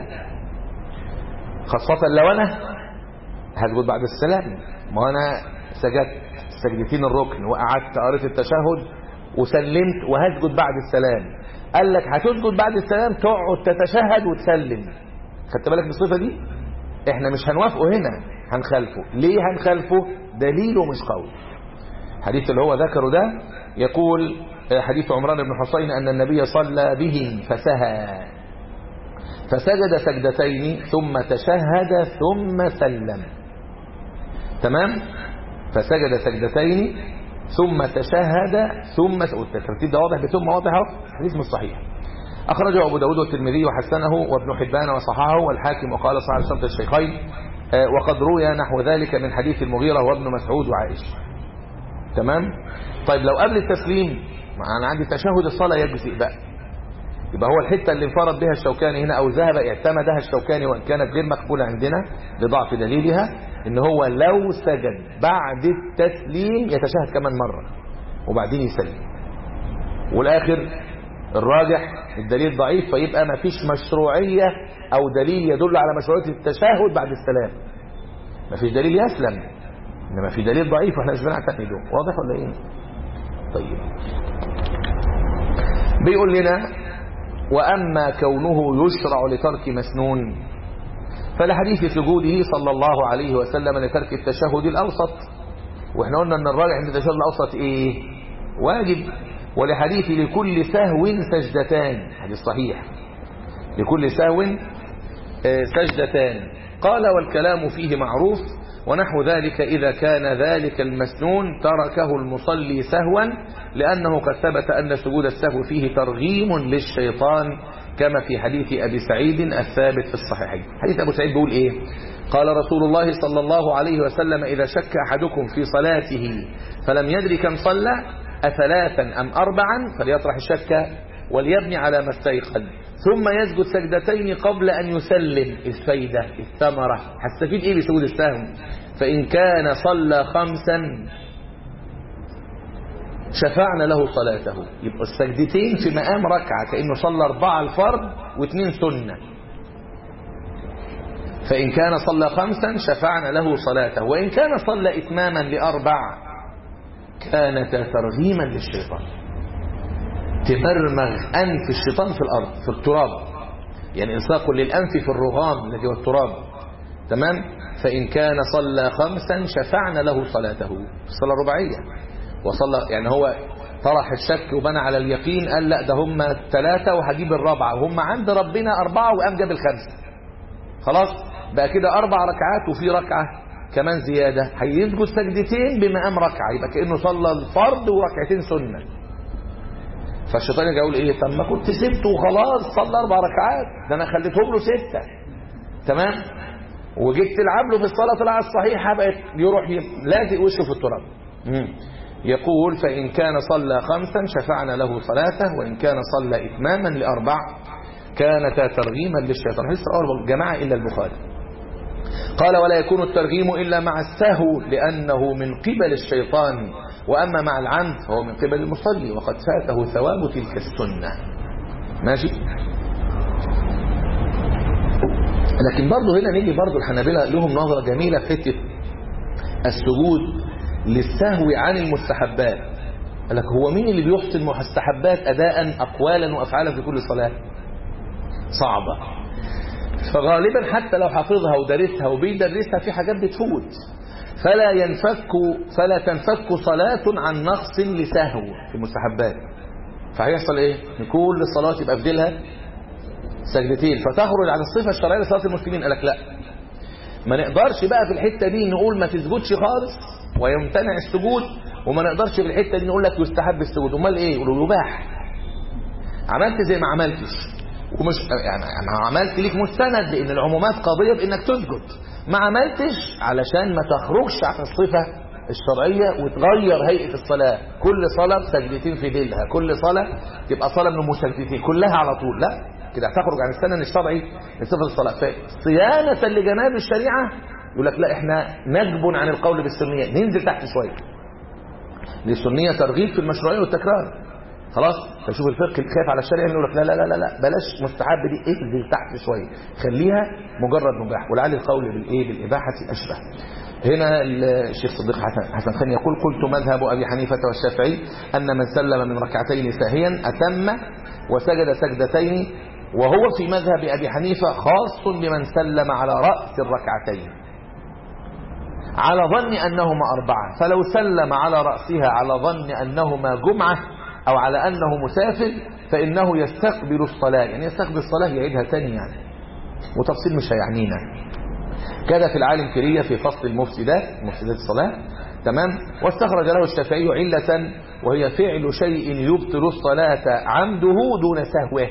خاصة لو انا هسجد بعد السلام ما انا سجدت سجدتين الركن وقعدت قريت التشهد وسلمت وهسجد بعد السلام قال لك هتسجد بعد السلام تقعد تتشهد وتسلم خدت بالك من الصفه دي احنا مش هنوافقه هنا هنخالفه ليه هنخالفه دليله مش قوي الحديث اللي هو ذكره ده يقول حديث عمران بن حسين أن النبي صلى بهم فسهى فسجد سجدتين ثم تشهد ثم سلم تمام فسجد سجدتين ثم تشهد ثم الترتيب ده واضح بثم واضح حديث مش صحيح أخرجه أبو داود والترمذي وحسنه وابن حبان وصححه والحاكم وقال صحيح شرط الشيخين وقد روي نحو ذلك من حديث المغيرة وابن مسعود وعائشة تمام طيب لو قبل التسليم أنا عندي تشهد الصلاة يجزئ بقى يبقى هو الحتة اللي انفرد بها الشوكاني هنا أو ذهب اعتمدها الشوكاني وإن كانت غير مقبولة عندنا لضعف دليلها إن هو لو سجد بعد التسليم يتشهد كمان مرة وبعدين يسلم والآخر الراجح الدليل ضعيف فيبقى ما فيش مشروعية أو دليل يدل على مشروعية التشهد بعد السلام ما فيش دليل يسلم إنما في دليل ضعيف وإحنا مش بنعتقده واضح ولا إيه طيب بيقول لنا وأما كونه يشرع لترك مسنون فلحديث سجوده صلى الله عليه وسلم لترك التشهد الأوسط وإحنا قلنا أن الراجع عند التشهد الأوسط إيه واجب ولحديث لكل سهو سجدتان حديث صحيح لكل سهو سجدتان قال والكلام فيه معروف ونحو ذلك إذا كان ذلك المسنون تركه المصلي سهوا لأنه قد ثبت أن سجود السهو فيه ترغيم للشيطان كما في حديث أبي سعيد الثابت في الصحيحين حديث أبو سعيد بيقول إيه قال رسول الله صلى الله عليه وسلم إذا شك أحدكم في صلاته فلم يدري كم صلى أثلاثا أم أربعا فليطرح الشك وليبني على ما استيقن ثم يسجد سجدتين قبل أن يسلم الفايدة الثمرة هستفيد إيه بسجود السهو فإن كان صلى خمسا شفعنا له صلاته يبقى السجدتين في مقام ركعة كأنه صلى أربعة الفرض واثنين سنة فإن كان صلى خمسا شفعنا له صلاته وإن كان صلى إتماما لأربع كانتا ترغيما للشيطان تمرمغ أنف الشيطان في الأرض في التراب يعني إلصاق للأنف في الرغام الذي هو التراب تمام فإن كان صلى خمسا شفعنا له صلاته الصلاة الرباعية وصلى يعني هو طرح الشك وبنى على اليقين قال لا ده هم ثلاثة وهجيب الرابعة وهم عند ربنا أربعة وقام جاب الخمسة خلاص بقى كده أربع ركعات وفي ركعة كمان زيادة هيسجد سجدتين بمقام ركعة يبقى كأنه صلى الفرض وركعتين سنة فالشيطان يجي يقول ايه طب ما كنت سبته وخلاص صلى اربع ركعات ده انا خليتهم له سته تمام وجيت تلعب له في الصلاه طلع الصحيحه بقت يروح لازق وشه في التراب يقول فان كان صلى خمسا شفعنا له صلاته وان كان صلى اتماما لاربع كانتا ترغيما للشيطان حديث رواه الجماعه الا البخاري قال ولا يكون الترغيم الا مع السهو لانه من قبل الشيطان وأما مع العمد فهو من قبل المصلي وقد فاته ثواب تلك السنة ماشي لكن برضه هنا نيجي برضه الحنابلة لهم نظرة جميلة في حته السجود للسهو عن المستحبات قال لك هو مين اللي بيحسن المستحبات أداء أقوالا وأفعالا في كل صلاة صعبة فغالبا حتى لو حافظها ودرسها وبيدرسها في حاجات بتفوت فلا ينفك فلا تنفك صلاة عن نقص لسهو في المستحبات فهيحصل ايه ان كل الصلاه يبقى في ديلها سجدتين فتخرج عن الصفه الشرعيه لصلاه المسلمين قال لك لا ما نقدرش بقى في الحته دي نقول ما تسجدش خالص ويمتنع السجود وما نقدرش في الحته دي نقول لك يستحب السجود امال ايه يقولوا يباح عملت زي ما عملتش ومش يعني ما عملت ليك مستند لان العمومات قضيه بانك تسجد ما عملتش علشان ما تخرجش عن الصفة الشرعية وتغير هيئة الصلاة كل صلاة سجدتين في ديلها كل صلاة تبقى صلاة من مسجدتين كلها على طول لا كده هتخرج عن السنن الشرعي لصفة الصلاة صيانة لجناب الشريعة يقول لك لا احنا نجب عن القول بالسنية ننزل تحت شوية للسنية ترغيب في المشروعية والتكرار خلاص فشوف الفقه الخايف على الشريعة يقول لك لا لا لا لا, لا بلاش مستحب دي انزل تحت شوية خليها مجرد مباح ولعل القول بالايه بالإباحة أشبه هنا الشيخ صديق حسن حسن خان يقول قلت مذهب أبي حنيفة والشافعي أن من سلم من ركعتين ساهيا أتم وسجد سجدتين وهو في مذهب أبي حنيفة خاص بمن سلم على رأس الركعتين على ظن أنهما أربعة فلو سلم على رأسها على ظن أنهما جمعة أو على أنه مسافر فإنه يستقبل الصلاة يعني يستقبل الصلاة يعيدها تاني يعني وتفصيل مش هيعنينا كذا في العالم كرية في فصل المفسدات مفسدات الصلاة تمام واستخرج له الشافعي علة وهي فعل شيء يبطل الصلاة عمده دون سهوه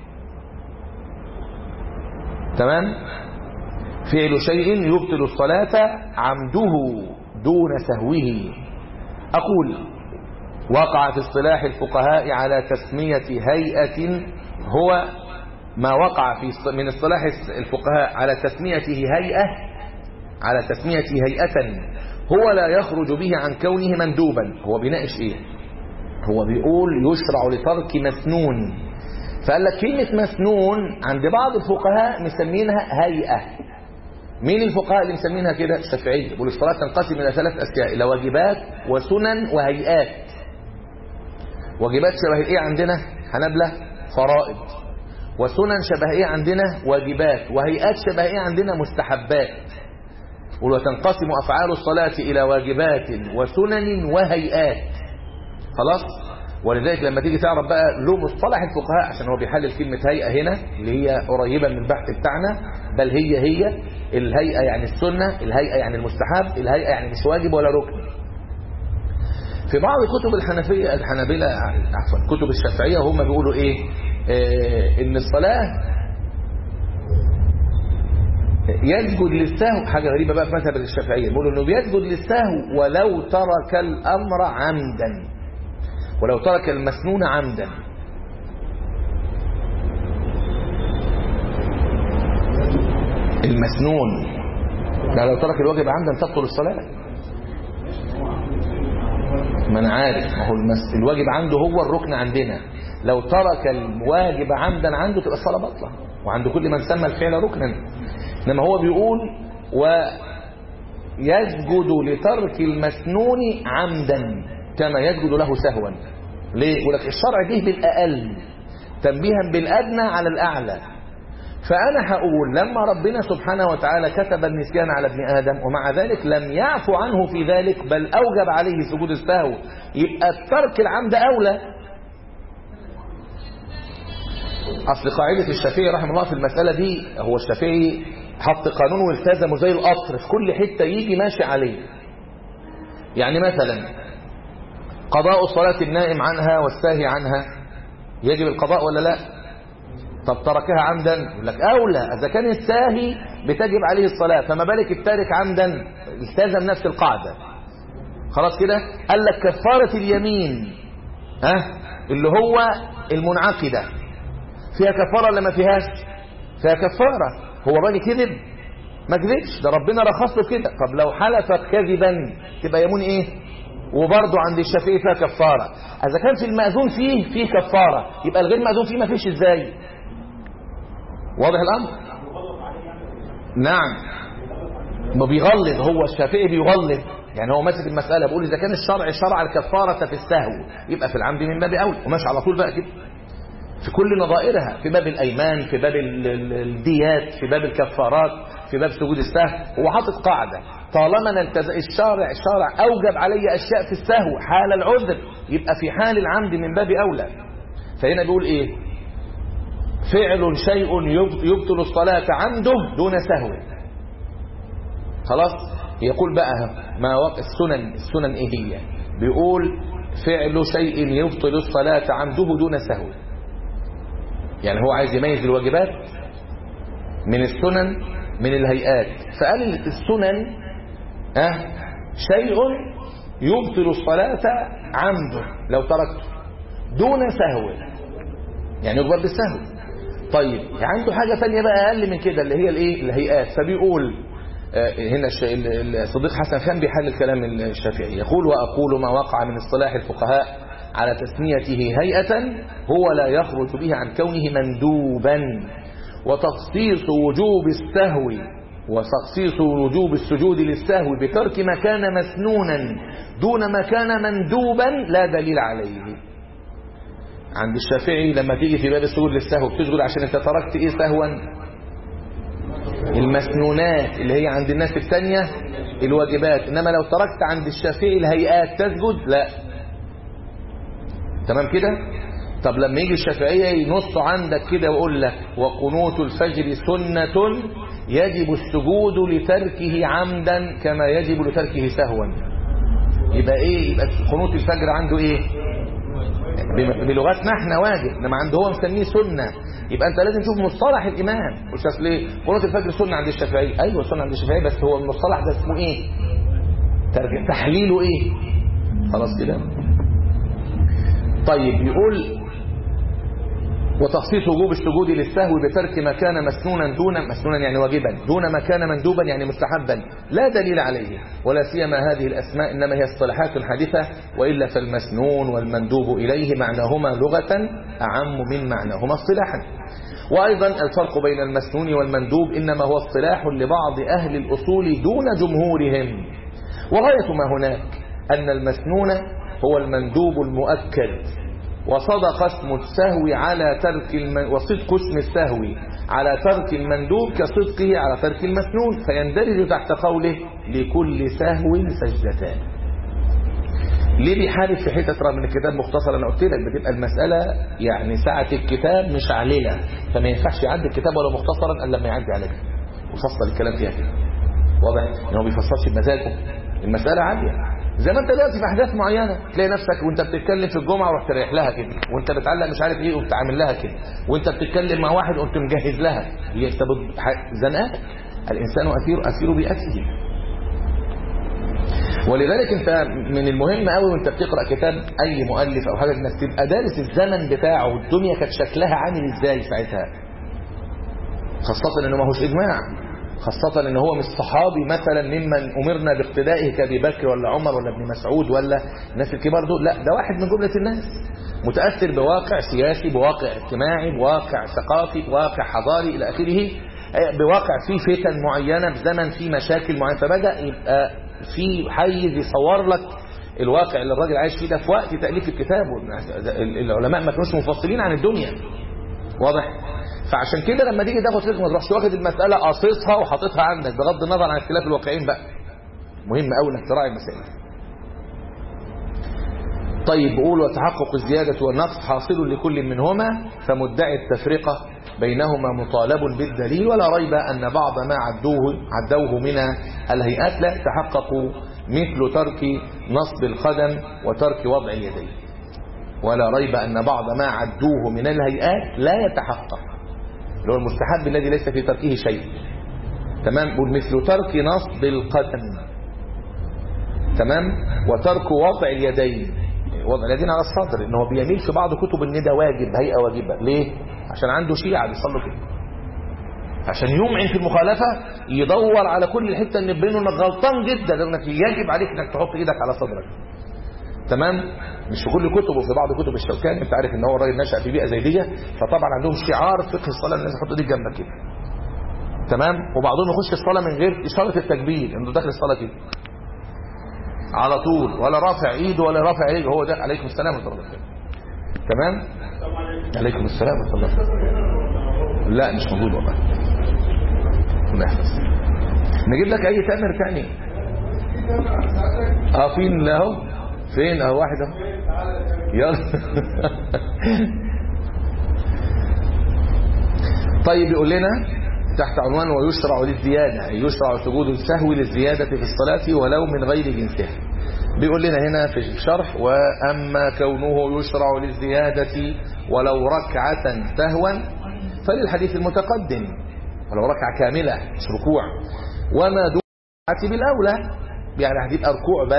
تمام فعل شيء يبطل الصلاة عمده دون سهوه أقول وقع في اصطلاح الفقهاء على تسمية هيئة هو ما وقع في من اصطلاح الفقهاء على تسميته هيئة على تسميته هيئة هو لا يخرج به عن كونه مندوبا هو بيناقش ايه هو بيقول يشرع لترك مسنون فقال لك كلمة مسنون عند بعض الفقهاء مسمينها هيئة مين الفقهاء اللي مسمينها كده الشافعي يقول الصلاة تنقسم إلى ثلاث أشياء إلى واجبات وسنن وهيئات واجبات شبه ايه عندنا حنبلة فرائض وسنن شبه ايه عندنا واجبات وهيئات شبه ايه عندنا مستحبات وتنقسم أفعال الصلاة إلى واجبات وسنن وهيئات خلاص ولذلك لما تيجي تعرف بقى له مصطلح الفقهاء عشان هو بيحلل كلمة هيئة هنا اللي هي قريبة من البحث بتاعنا بل هي هي الهيئة يعني السنة الهيئة يعني المستحب الهيئة يعني مش واجب ولا ركن في بعض كتب الحنفية الحنابلة عفوا كتب الشافعية هم بيقولوا ايه آه ان الصلاة يسجد للسهو حاجة غريبة بقى في مذهب الشافعية بيقولوا انه بيسجد للسهو ولو ترك الامر عمدا ولو ترك المسنون عمدا المسنون لا لو ترك الواجب عمدا تبطل الصلاة ما انا عارف ما هو المس... الواجب عنده هو الركن عندنا لو ترك الواجب عمدا عنده تبقى الصلاة بطلة وعند كل من سمى الفعل ركنا انما هو بيقول ويسجد لترك المسنون عمدا كما يسجد له سهوا ليه يقول لك الشرع جه بالاقل تنبيها بالادنى على الاعلى فأنا هقول لما ربنا سبحانه وتعالى كتب النسيان على ابن آدم ومع ذلك لم يعفو عنه في ذلك بل أوجب عليه سجود السهو يبقى ترك العمد أولى أصل قاعدة الشافعي رحمه الله في المسألة دي هو الشافعي حط قانون والتزمه زي القطر في كل حتة يجي ماشي عليه يعني مثلا قضاء صلاة النائم عنها والساهي عنها يجب القضاء ولا لا طب تركها عمدا يقول لك أولى إذا كان الساهي بتجب عليه الصلاة فما بالك التارك عمدا التزم نفس القاعدة خلاص كده قال لك كفارة اليمين ها أه؟ اللي هو المنعقدة فيها كفارة ولا ما فيهاش فيها كفارة هو الراجل كذب ما كذبش ده ربنا رخص له كده طب لو حلفت كذبا تبقى يمون ايه وبرضه عند الشافعي فيها كفارة إذا كان في المأذون فيه فيه كفارة يبقى الغير مأذون فيه ما فيش ازاي واضح الأمر نعم ما بيغلظ هو الشافعي بيغلظ يعني هو ماسك المسألة بيقول إذا كان الشرع شرع الكفارة في السهو يبقى في العمد من باب أولى وماشي على طول بقى كده في كل نظائرها في باب الأيمان في باب الديات في باب الكفارات في باب سجود السهو هو حاطط قاعدة طالما نلتز... الشارع الشارع أوجب علي أشياء في السهو حال العذر يبقى في حال العمد من باب أولى فهنا بيقول إيه فعل شيء يبطل الصلاة عمده دون سهو خلاص يقول بقى ما وقع السنن السنن ايه هي بيقول فعل شيء يبطل الصلاة عمده دون سهو يعني هو عايز يميز الواجبات من السنن من الهيئات فقال السنن أه شيء يبطل الصلاة عمده لو تركته دون سهو يعني يقبل بالسهو طيب عنده حاجة ثانية بقى أقل من كده اللي هي الايه الهيئات فبيقول آه، هنا الش- ال- الصديق حسن خان بيحل كلام الشافعي يقول وأقول ما وقع من اصطلاح الفقهاء على تسميته هيئة هو لا يخرج به عن كونه مندوبا وتخصيص وجوب السهو وتخصيص وجوب السجود للسهو بترك ما كان مسنونا دون ما كان مندوبا لا دليل عليه عند الشافعي لما تيجي في باب السجود للسهو بتسجد عشان انت تركت ايه سهوا المسنونات اللي هي عند الناس الثانية الواجبات انما لو تركت عند الشافعي الهيئات تسجد لا تمام كده طب لما يجي الشافعية ينص عندك كده ويقول لك وقنوت الفجر سنة يجب السجود لتركه عمدا كما يجب لتركه سهوا يبقى ايه يبقى قنوت الفجر عنده ايه بم- بلغتنا احنا واجب انما عنده هو مسميه سنه يبقى انت لازم تشوف مصطلح الامام مش اصل ايه قنوت الفجر سنه عند الشافعي ايوه سنه عند الشافعي بس هو المصطلح ده اسمه ايه ترجم تحليله ايه خلاص كده طيب يقول وتخصيص وجوب السجود للسهو بترك ما كان مسنونا دون مسنونا يعني واجبا دون ما كان مندوبا يعني مستحبا لا دليل عليه ولا سيما هذه الأسماء إنما هي اصطلاحات حديثة وإلا فالمسنون والمندوب إليه معناهما لغة أعم من معناهما اصطلاحا وأيضا الفرق بين المسنون والمندوب إنما هو اصطلاح لبعض أهل الأصول دون جمهورهم وغاية ما هناك أن المسنون هو المندوب المؤكد وصدق اسم السهو على ترك الم... وصدق اسم السهو على ترك المندوب كصدقه على ترك المسنون فيندرج تحت قوله لكل سهو سجدتان ليه بيحارب في حتة رغم ان الكتاب مختصر انا قلت لك بتبقى المسألة يعني ساعة الكتاب مش عليلة فما ينفعش يعدي الكتاب ولا مختصرا الا لما يعدي عليك وفصل الكلام فيها كده واضح ان هو بيفصلش بمزاجه المسألة عالية زي ما انت دلوقتي في احداث معينه تلاقي نفسك وانت بتتكلم في الجمعه ورحت رايح لها كده وانت بتعلق مش عارف ايه وقمت عامل لها كده وانت بتتكلم مع واحد قمت مجهز لها هي انت بت- ح- زنقاك الانسان اسير اسير باسره ولذلك انت من المهم قوي وانت بتقرا كتاب اي مؤلف او حاجه انك تبقى دارس الزمن بتاعه والدنيا كانت شكلها عامل ازاي ساعتها خاصه انه ما هوش اجماع خاصة ان هو مش صحابي مثلا ممن امرنا باقتدائه كابي بكر ولا عمر ولا ابن مسعود ولا الناس الكبار دول لا ده واحد من جملة الناس متأثر بواقع سياسي بواقع اجتماعي بواقع ثقافي بواقع حضاري الى اخره آه، بواقع فيه فتن معينة بزمن فيه مشاكل معينة فبدأ يبقى في حيز يصور لك الواقع اللي الراجل عايش فيه ده في وقت تأليف الكتاب العلماء ما كانوش منفصلين عن الدنيا واضح فعشان كده لما تيجي تاخد فقه ما تروحش واخد المساله قاصصها وحاططها عندك بغض النظر عن اختلاف الواقعين بقى مهم قوي انك تراعي المسائل طيب بقول وتحقق الزيادة والنقص حاصل لكل منهما فمدعي التفرقة بينهما مطالب بالدليل ولا ريب أن بعض ما عدوه, عدوه من الهيئات لا يتحقق مثل ترك نصب القدم وترك وضع اليدين ولا ريب أن بعض ما عدوه من الهيئات لا يتحقق اللي هو المستحب الذي ليس في تركه شيء تمام مثل ترك نصب القدم تمام وترك وضع اليدين وضع اليدين على الصدر ان هو بيميل في بعض كتب ان ده واجب هيئه واجبه ليه عشان عنده شيعه بيصلوا كده عشان يمعن في المخالفه يدور على كل حته ان تبينه انك غلطان جدا انك يجب عليك انك تحط ايدك على صدرك تمام مش في كل كتب وفي بعض كتب الشوكاني انت عارف ان هو الراجل نشأ في بيئه زي دي فطبعا عندهم شعار فقه الصلاه الناس يحط ايديك جنبك كده تمام وبعضهم يخش الصلاه من غير اشاره التكبير انه داخل الصلاه كده على طول ولا رافع ايده ولا رافع ايده هو ده عليكم السلام ورحمه الله وبركاته تمام عليكم السلام ورحمه الله وبركاته لا مش موجود والله الله يحفظ نجيب لك اي تامر تاني اه فين اهو فين اهو واحد اهو يلا طيب يقول لنا تحت عنوان ويشرع للزيادة أي يشرع سجود السهو للزيادة في الصلاة ولو من غير جنسها بيقول لنا هنا في الشرح وأما كونه يشرع للزيادة ولو ركعة سهوا فللحديث المتقدم ولو ركعة كاملة مش ركوع وما دون الركعة بالأولى يعني هتبقى ركوع بس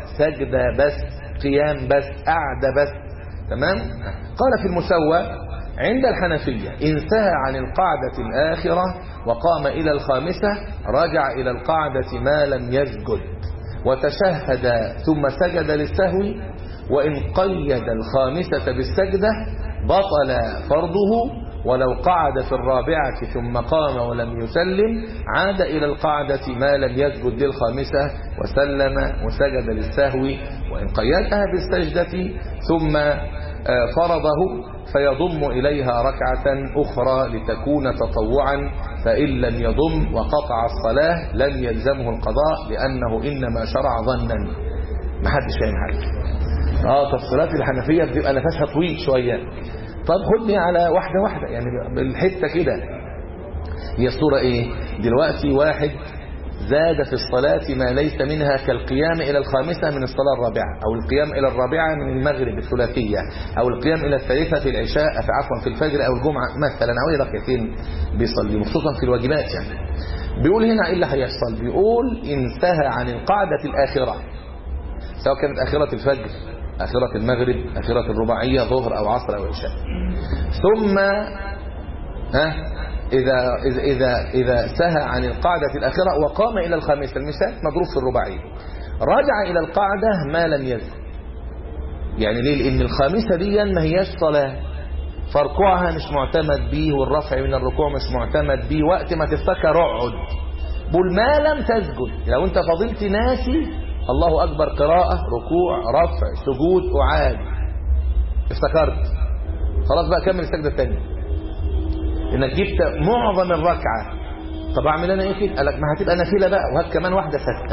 سجدة بس قيام بس قعدة بس تمام قال في المسوى عند الحنفية انتهى عن القاعدة الآخرة وقام إلى الخامسة رجع إلى القاعدة ما لم يسجد وتشهد ثم سجد للسهو وإن قيد الخامسة بالسجدة بطل فرضه ولو قعد في الرابعة ثم قام ولم يسلم عاد إلى القعدة ما لم يسجد للخامسة وسلم وسجد للسهو وإن قيدها بالسجدة ثم فرضه فيضم إليها ركعة أخرى لتكون تطوعا فإن لم يضم وقطع الصلاة لم يلزمه القضاء لأنه إنما شرع ظنا ما حدش فاهم حاجة اه تفصيلات الحنفية بتبقى نفسها طويل شوية طب خدني على واحدة واحدة يعني بالحتة كده هي الصورة ايه دلوقتي واحد زاد في الصلاة ما ليس منها كالقيام إلى الخامسة من الصلاة الرابعة أو القيام إلى الرابعة من المغرب الثلاثية أو القيام إلى الثالثة في العشاء في عفوا في الفجر أو الجمعة مثلا أو أي ركعتين بيصلي خصوصا في الواجبات يعني بيقول هنا إيه اللي هيحصل بيقول انتهى عن القاعدة الآخرة سواء كانت آخرة الفجر آخرة المغرب آخرة الرباعية ظهر أو عصر أو عشاء ثم ها إذا إذا إذا إذا سهى عن القاعدة الآخرة وقام إلى الخامسة المثال مضروب في الرباعية رجع إلى القاعدة ما لم يزل يعني ليه لأن الخامسة دي ما هياش صلاة فركوعها مش معتمد بيه والرفع من الركوع مش معتمد بيه وقت ما تفتكر اقعد بقول ما لم تسجد لو انت فضلت ناسي الله أكبر قراءة ركوع رفع سجود أعاد افتكرت خلاص بقى كمل السجدة الثانية انك جبت معظم الركعة طب اعمل انا ايه كده قال لك ما هتبقى نافله بقى وهات كمان واحدة سته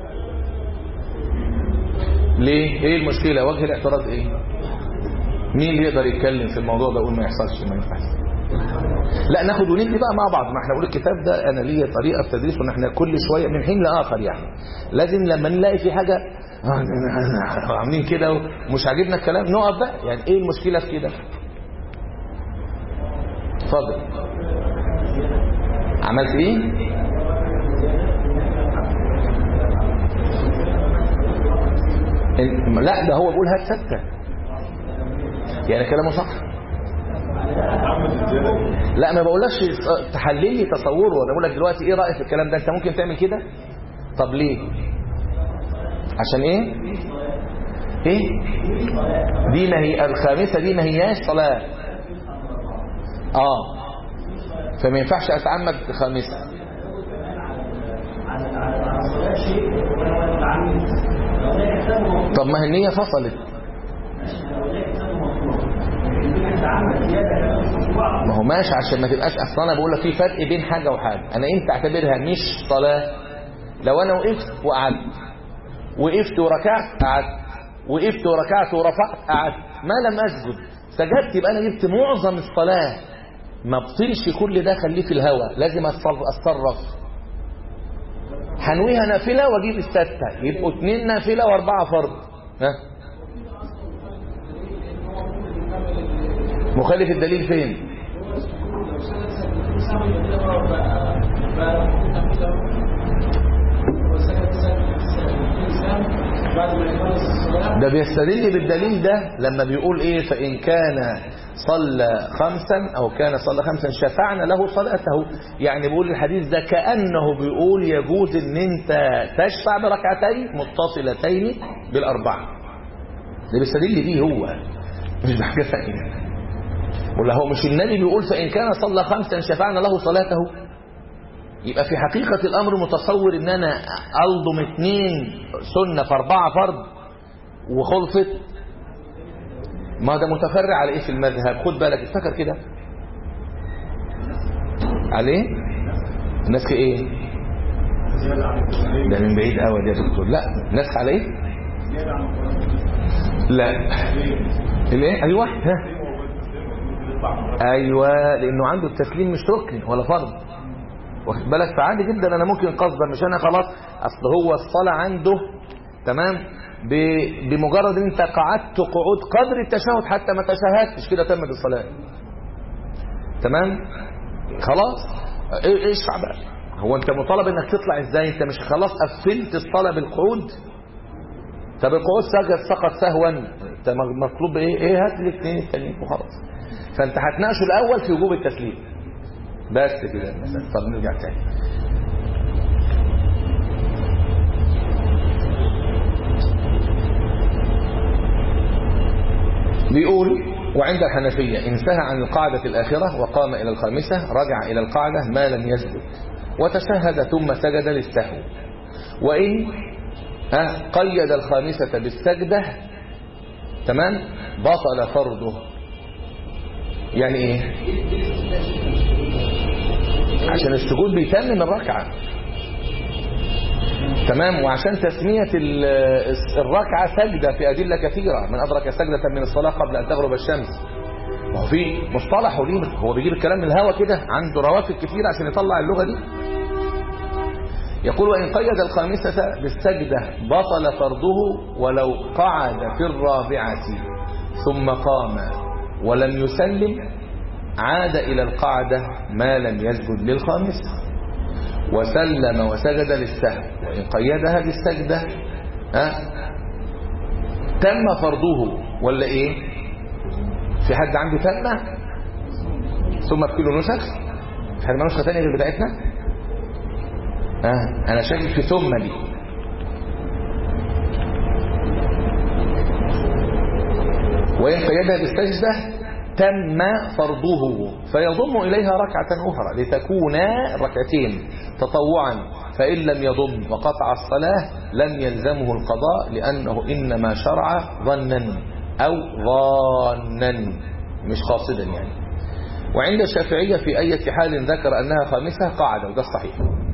ليه ايه المشكلة وجه الاعتراض ايه مين اللي يقدر يتكلم في الموضوع ده يقول ما يحصلش ما ينفعش لا ناخد وندي بقى مع بعض ما احنا نقول الكتاب ده انا ليا طريقه في تدريسه ان احنا كل شويه من حين لاخر يعني لازم لما نلاقي في حاجه عاملين كده ومش عاجبنا الكلام نقف بقى يعني ايه المشكله في كده اتفضل عملت ايه لا ده هو بيقول هات سته يعني كلامه صح لا ما بقولكش تحلل لي تصوره انا بقول لك دلوقتي ايه رايك في الكلام ده انت ممكن تعمل كده طب ليه عشان ايه ايه دي ما هي الخامسه دي ما هياش صلاه اه فما ينفعش اتعمد خامسه طب ما هي النيه فصلت ما هو ماشي عشان ما تبقاش اصلا انا بقول لك في فرق بين حاجه وحاجه انا امتى اعتبرها مش صلاه لو انا وقفت وقعدت وقفت وركعت قعدت وقفت وركعت ورفعت قعدت ما لم اسجد سجدت يبقى انا جبت معظم الصلاه ما بطلش كل ده خليه في الهوا لازم اتصرف هنويها نافله واجيب السته يبقوا اثنين نافله واربعه فرض ها مخالف الدليل فين ده بيستدل بالدليل ده لما بيقول ايه فإن كان صلى خمسا أو كان صلى خمسا شفعنا له صلاته يعني بيقول الحديث ده كأنه بيقول يجوز ان انت تشفع بركعتين متصلتين بالأربعة ده بيستدل بيه هو مش بحاجة ثانية ولا هو مش النبي بيقول فإن كان صلى خمسا شفعنا له صلاته يبقى في حقيقة الأمر متصور ان انا ألضم اثنين سنة في أربعة فرض وخلصت ما ده متفرع على ايه في المذهب خد بالك افتكر كده عليه النسخ ايه ده من بعيد قوي يا دكتور لا نسخ على ايه لا الايه ايوه ها ايوه لانه عنده التسليم مش ركن ولا فرض واخد بالك فعادي جدا انا ممكن قصدا مش انا خلاص اصل هو الصلاه عنده تمام بمجرد ان انت قعدت قعود قدر التشهد حتى ما تشهدتش كده تمت الصلاه تمام خلاص ايش بقى هو انت مطالب انك تطلع ازاي انت مش خلاص قفلت الصلاه بالقعود طب القعود سجد سقط سهوا انت مطلوب ايه ايه هات لي الاثنين التانيين وخلاص فانت هتناقشه الاول في وجوب التسليم بس كده مثلا طب نرجع تاني بيقول وعند الحنفية انتهى عن القاعدة الآخرة وقام إلى الخامسة رجع إلى القاعدة ما لم يسجد وتشهد ثم سجد للسهو وإن ها قيد الخامسة بالسجدة تمام بطل فرضه يعني ايه عشان السجود بيتمم الركعة تمام وعشان تسمية ال- الركعة سجدة في أدلة كثيرة من أدرك سجدة من الصلاة قبل أن تغرب الشمس ما هو في مصطلح وليه هو بيجيب الكلام من الهوا كده عنده روافد كثير عشان يطلع اللغة دي يقول وإن قيد الخامسة بالسجدة بطل فرضه ولو قعد في الرابعة ثم قام ولم يسلم عاد إلى القعدة ما لم يسجد للخامسة وسلم وسجد للسهو وإن قيدها بالسجدة أه؟ تم فرضه ولا إيه في حد عنده تمة ثم بكيلو نسخ في حد ما نسخة تانية غير بتاعتنا آه. أنا شاكك في ثم دي وإن قيدها بالسجدة تم فرضه فيضم إليها ركعة أخرى لتكون ركعتين تطوعا فإن لم يضم وقطع الصلاة لم يلزمه القضاء لأنه إنما شرع ظنا أو ظانا مش قاصدا يعني وعند الشافعية في أي حال ذكر أنها خامسة قاعدة وده الصحيح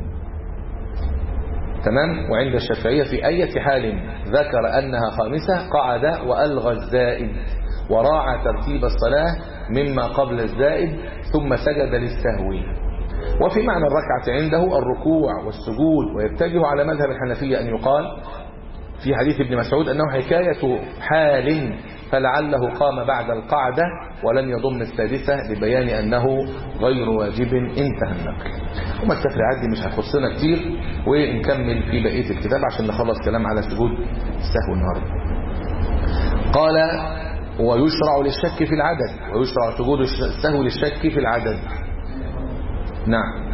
تمام وعند الشافعية في أي حال ذكر أنها خامسة قعد وألغى الزائد وراعى ترتيب الصلاة مما قبل الزائد ثم سجد للسهو وفي معنى الركعة عنده الركوع والسجود ويتجه على مذهب الحنفية أن يقال في حديث ابن مسعود أنه حكاية حال فلعله قام بعد القعدة ولم يضم السادسة لبيان أنه غير واجب انتهى النقل وما التفريعات دي مش هتخصنا كتير ونكمل في بقية الكتاب عشان نخلص كلام على سجود السهو النهارده قال ويشرع للشك في العدد ويشرع سجود السهو للشك في العدد نعم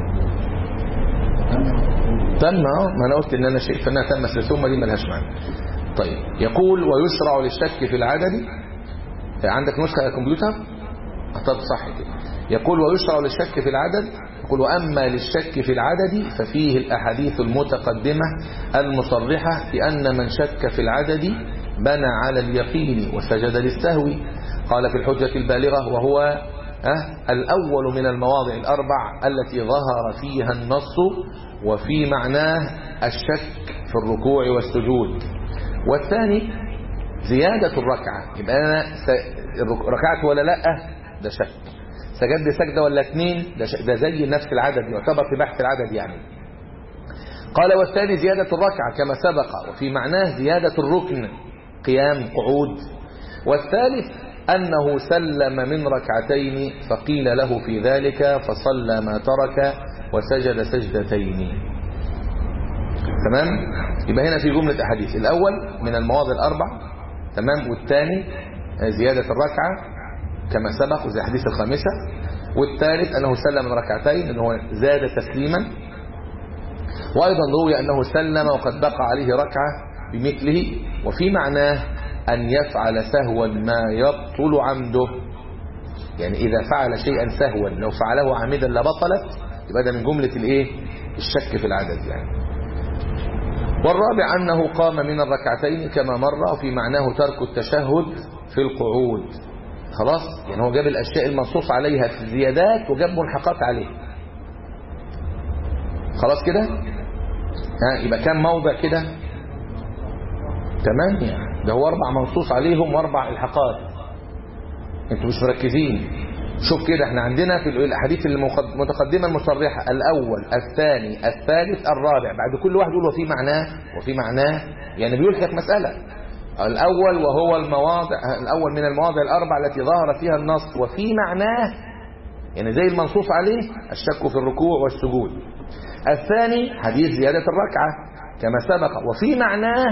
تم ما انا قلت ان انا شايف انها تم ثم دي ملهاش معنى طيب يقول ويشرع للشك في العدد عندك نسخه على الكمبيوتر طب صح كده يقول ويشرع للشك في العدد يقول واما للشك في العدد ففيه الاحاديث المتقدمه المصرحه بان من شك في العدد بنى على اليقين وسجد للسهو قال في الحجه البالغه وهو أه الأول من المواضع الأربع التي ظهر فيها النص وفي معناه الشك في الركوع والسجود والثاني زيادة الركعة يبقى أنا ركعت ولا لا ده شك سجد سجدة ولا اثنين ده, ده زي نفس العدد يعتبر في بحث العدد يعني قال والثاني زيادة الركعة كما سبق وفي معناه زيادة الركن قيام قعود والثالث أنه سلم من ركعتين فقيل له في ذلك فصلى ما ترك وسجد سجدتين تمام يبقى هنا في جملة أحاديث الأول من المواضع الأربع تمام والثاني زيادة الركعة كما سبق وزي حديث الخامسة والثالث أنه سلم من ركعتين أنه زاد تسليما وأيضا روي أنه سلم وقد بقى عليه ركعة بمثله وفي معناه أن يفعل سهوا ما يبطل عمده يعني إذا فعل شيئا سهوا لو فعله عامدا لبطلت يبقى ده من جملة الإيه الشك في العدد يعني والرابع أنه قام من الركعتين كما مر وفي معناه ترك التشهد في القعود خلاص يعني هو جاب الأشياء المنصوص عليها في الزيادات وجاب منحقات عليه خلاص كده ها يبقى كام موضع كده ثمانية ده هو أربع منصوص عليهم وأربع إلحاقات أنتوا مش مركزين شوف كده احنا عندنا في الأحاديث المتقدمة المصرحة الأول الثاني الثالث الرابع بعد كل واحد يقول وفي معناه وفي معناه يعني بيقول لك مسألة الأول وهو المواضع الأول من المواضع الأربع التي ظهر فيها النص وفي معناه يعني زي المنصوص عليه الشك في الركوع والسجود الثاني حديث زيادة الركعة كما سبق وفي معناه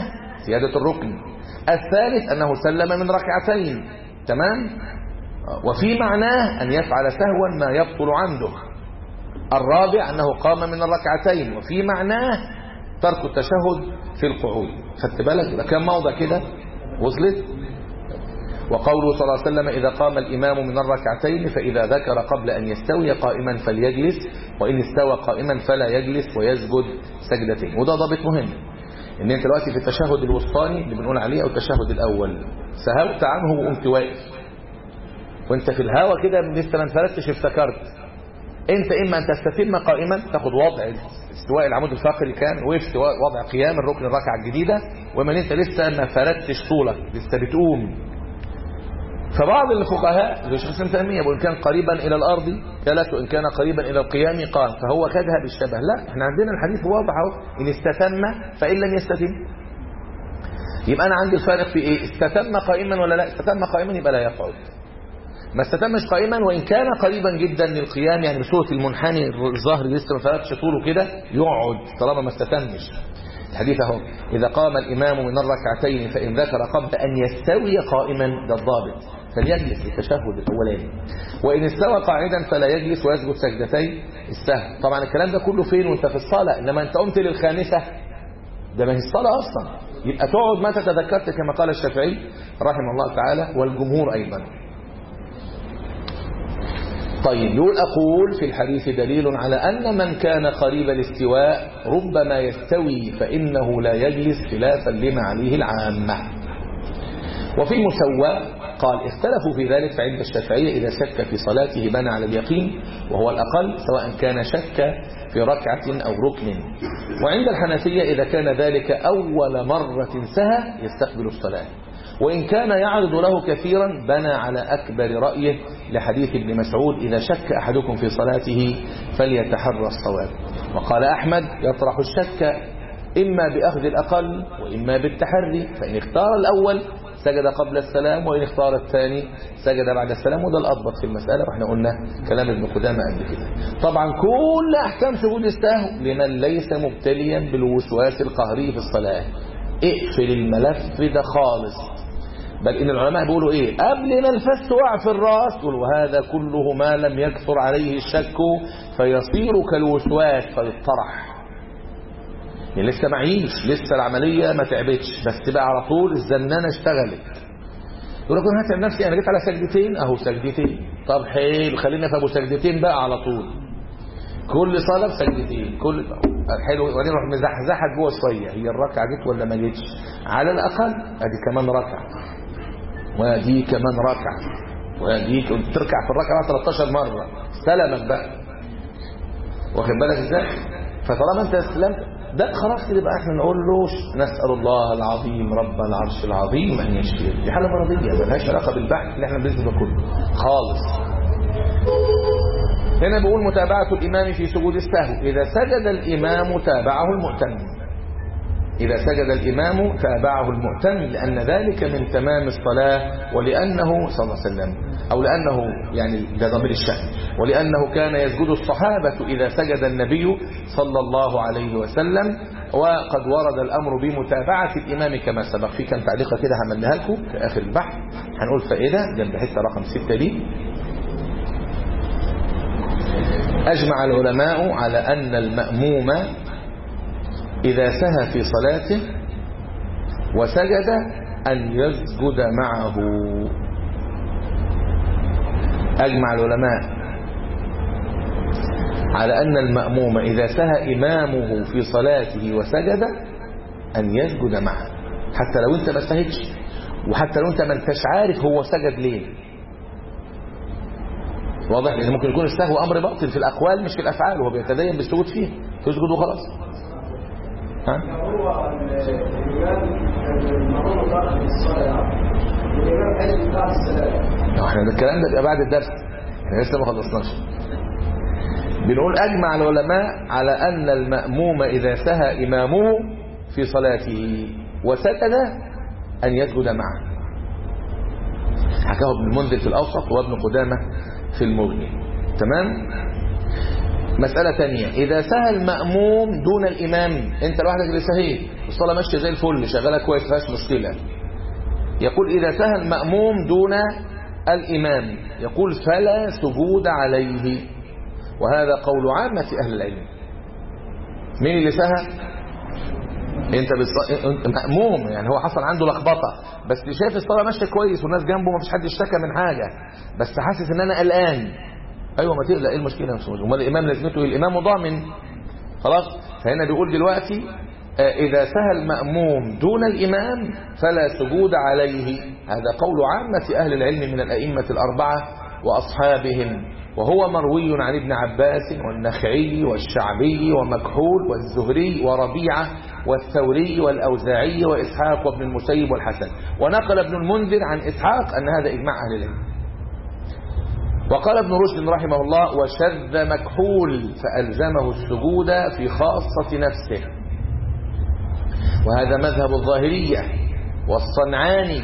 زيادة الركن الثالث أنه سلم من ركعتين تمام وفي معناه أن يفعل سهوا ما يبطل عنده الرابع أنه قام من الركعتين وفي معناه ترك التشهد في القعود خدت بالك يبقى كم موضع كده وصلت وقوله صلى الله عليه وسلم إذا قام الإمام من الركعتين فإذا ذكر قبل أن يستوي قائما فليجلس وإن استوى قائما فلا يجلس ويسجد سجدتين وده ضابط مهم ان انت دلوقتي في التشهد الوسطاني اللي بنقول عليه او التشهد الاول سهوت عنه وقمت واقف وانت في الهوا كده لسه ما انفردتش افتكرت انت اما ان تستتم قائما تاخد وضع استواء العمود الفقري كان وقفت وضع قيام الركن الركعه الجديده وما انت لسه ما فردتش طولك لسه بتقوم فبعض الفقهاء زي الشيخ ابن تيميه وان كان قريبا الى الارض جلس وان كان قريبا الى القيام قام فهو خدها بالشبه لا احنا عندنا الحديث واضح اهو ان استتم فان لم يستتم يبقى انا عندي الفارق في ايه استتم قائما ولا لا استتم قائما يبقى لا يقعد ما استتمش قائما وان كان قريبا جدا للقيام يعني بصوره المنحني الظهر لسه ما فاتش طوله كده يقعد طالما ما استتمش الحديث اهو إذا قام الإمام من الركعتين فإن ذكر قبل أن يستوي قائما ده الضابط فليجلس للتشهد الأولاني وإن استوى قاعدا فلا يجلس ويسجد سجدتي السهو طبعا الكلام ده كله فين وانت في الصلاة إنما انت قمت للخامسة ده ما هي الصلاة أصلا يبقى تقعد متى تذكرت كما قال الشافعي رحمه الله تعالى والجمهور أيضا طيب يقول أقول في الحديث دليل على أن من كان قريب الاستواء ربما يستوي فإنه لا يجلس خلافا لما عليه العامة وفي المسوى قال اختلفوا في ذلك فعند الشافعية إذا شك في صلاته بنى على اليقين وهو الأقل سواء كان شك في ركعة أو ركن وعند الحنفية إذا كان ذلك أول مرة سهى يستقبل الصلاة وإن كان يعرض له كثيرا بنى على أكبر رأيه لحديث ابن مسعود إذا شك أحدكم في صلاته فليتحرى الصواب وقال أحمد يطرح الشك إما بأخذ الأقل وإما بالتحري فإن اختار الأول سجد قبل السلام وإن اختار الثاني سجد بعد السلام وده الأضبط في المسألة واحنا قلنا كلام ابن قدامة قبل كده طبعا كل أحكام سجود السهو لمن ليس مبتليا بالوسواس القهري في الصلاة اقفل الملف ده خالص بل إن العلماء بيقولوا إيه قبل ما الفس تقع في الراس يقولوا وهذا كله ما لم يكثر عليه الشك فيصير كالوسواس فيطرح يعني لسه معيش لسه العملية ما تعبتش بس بقى على طول الزنانة اشتغلت يقول لك انا هتعب نفسي انا جيت على سجدتين اهو سجدتين طب حلو خلينا في ابو سجدتين بقى على طول كل صلاه بسجدتين كل حلو وبعدين نروح مزحزحك جوه شويه هي الركعه جت ولا ما جتش على الاقل ادي كمان ركعه ودي كمان ركعه ودي تركع في الركعه 13 مره سلمك بقى واخد بالك ازاي فطالما انت اسلمت ده خلاص كده بقى احنا نقول له نسال الله العظيم رب العرش العظيم ان يشفيه دي حاله مرضيه مالهاش علاقه بالبحث اللي احنا بنثبت كله خالص هنا بيقول متابعة الإمام في سجود السهو إذا سجد الإمام تابعه المؤتم إذا سجد الإمام تابعه المؤتم لأن ذلك من تمام الصلاة ولأنه صلى الله عليه وسلم أو لأنه يعني ده ضمير الشأن ولأنه كان يسجد الصحابة إذا سجد النبي صلى الله عليه وسلم وقد ورد الأمر بمتابعة الإمام كما سبق في كان تعليقة كده عملناها لكم في آخر البحث هنقول فائدة جنب حتة رقم 6 دي أجمع العلماء على أن المأموم إذا سهى في صلاته وسجد أن يسجد معه أجمع العلماء على أن المأموم إذا سهى إمامه في صلاته وسجد أن يسجد معه حتى لو أنت ما سهدش وحتى لو أنت ما انتش عارف هو سجد ليه واضح لأن ممكن يكون السهو أمر باطل في الأقوال مش في الأفعال وهو بيتدين بالسجود فيه تسجد وخلاص ها؟ هو الإمام المأمور بقى في الصلاة الإمام حيث بعد السلام احنا ده الكلام ده بيبقى بعد الدرس احنا لسه ما خلصناش بنقول أجمع العلماء على أن المأموم إذا سهى إمامه في صلاته وسجد أن يسجد معه حكاه ابن المنذر في الأوسط وابن قدامة في المغني تمام مسألة تانية إذا سهى المأموم دون الإمام أنت لوحدك اللي سهيت الصلاة ماشية زي الفل شغالة كويس فيهاش مشكلة يقول إذا سهى المأموم دون الإمام يقول فلا سجود عليه وهذا قول عامة أهل العلم مين اللي سهى انت بص... انت مأموم يعني هو حصل عنده لخبطه بس شايف الصلاه ماشيه كويس والناس جنبه ما فيش حد اشتكى من حاجه بس حاسس ان انا قلقان ايوه ما تقلق ايه المشكله مش امال الامام لازمته الامام ضامن خلاص فهنا بيقول دلوقتي إذا سهى المأموم دون الإمام فلا سجود عليه هذا قول عامة أهل العلم من الأئمة الأربعة وأصحابهم وهو مروي عن ابن عباس والنخعي والشعبي ومكحول والزهري وربيعة والثوري والأوزاعي وإسحاق وابن المسيب والحسن ونقل ابن المنذر عن إسحاق أن هذا إجماع أهل العلم وقال ابن رشد رحمه الله وشذ مكحول فألزمه السجود في خاصة نفسه وهذا مذهب الظاهرية والصنعاني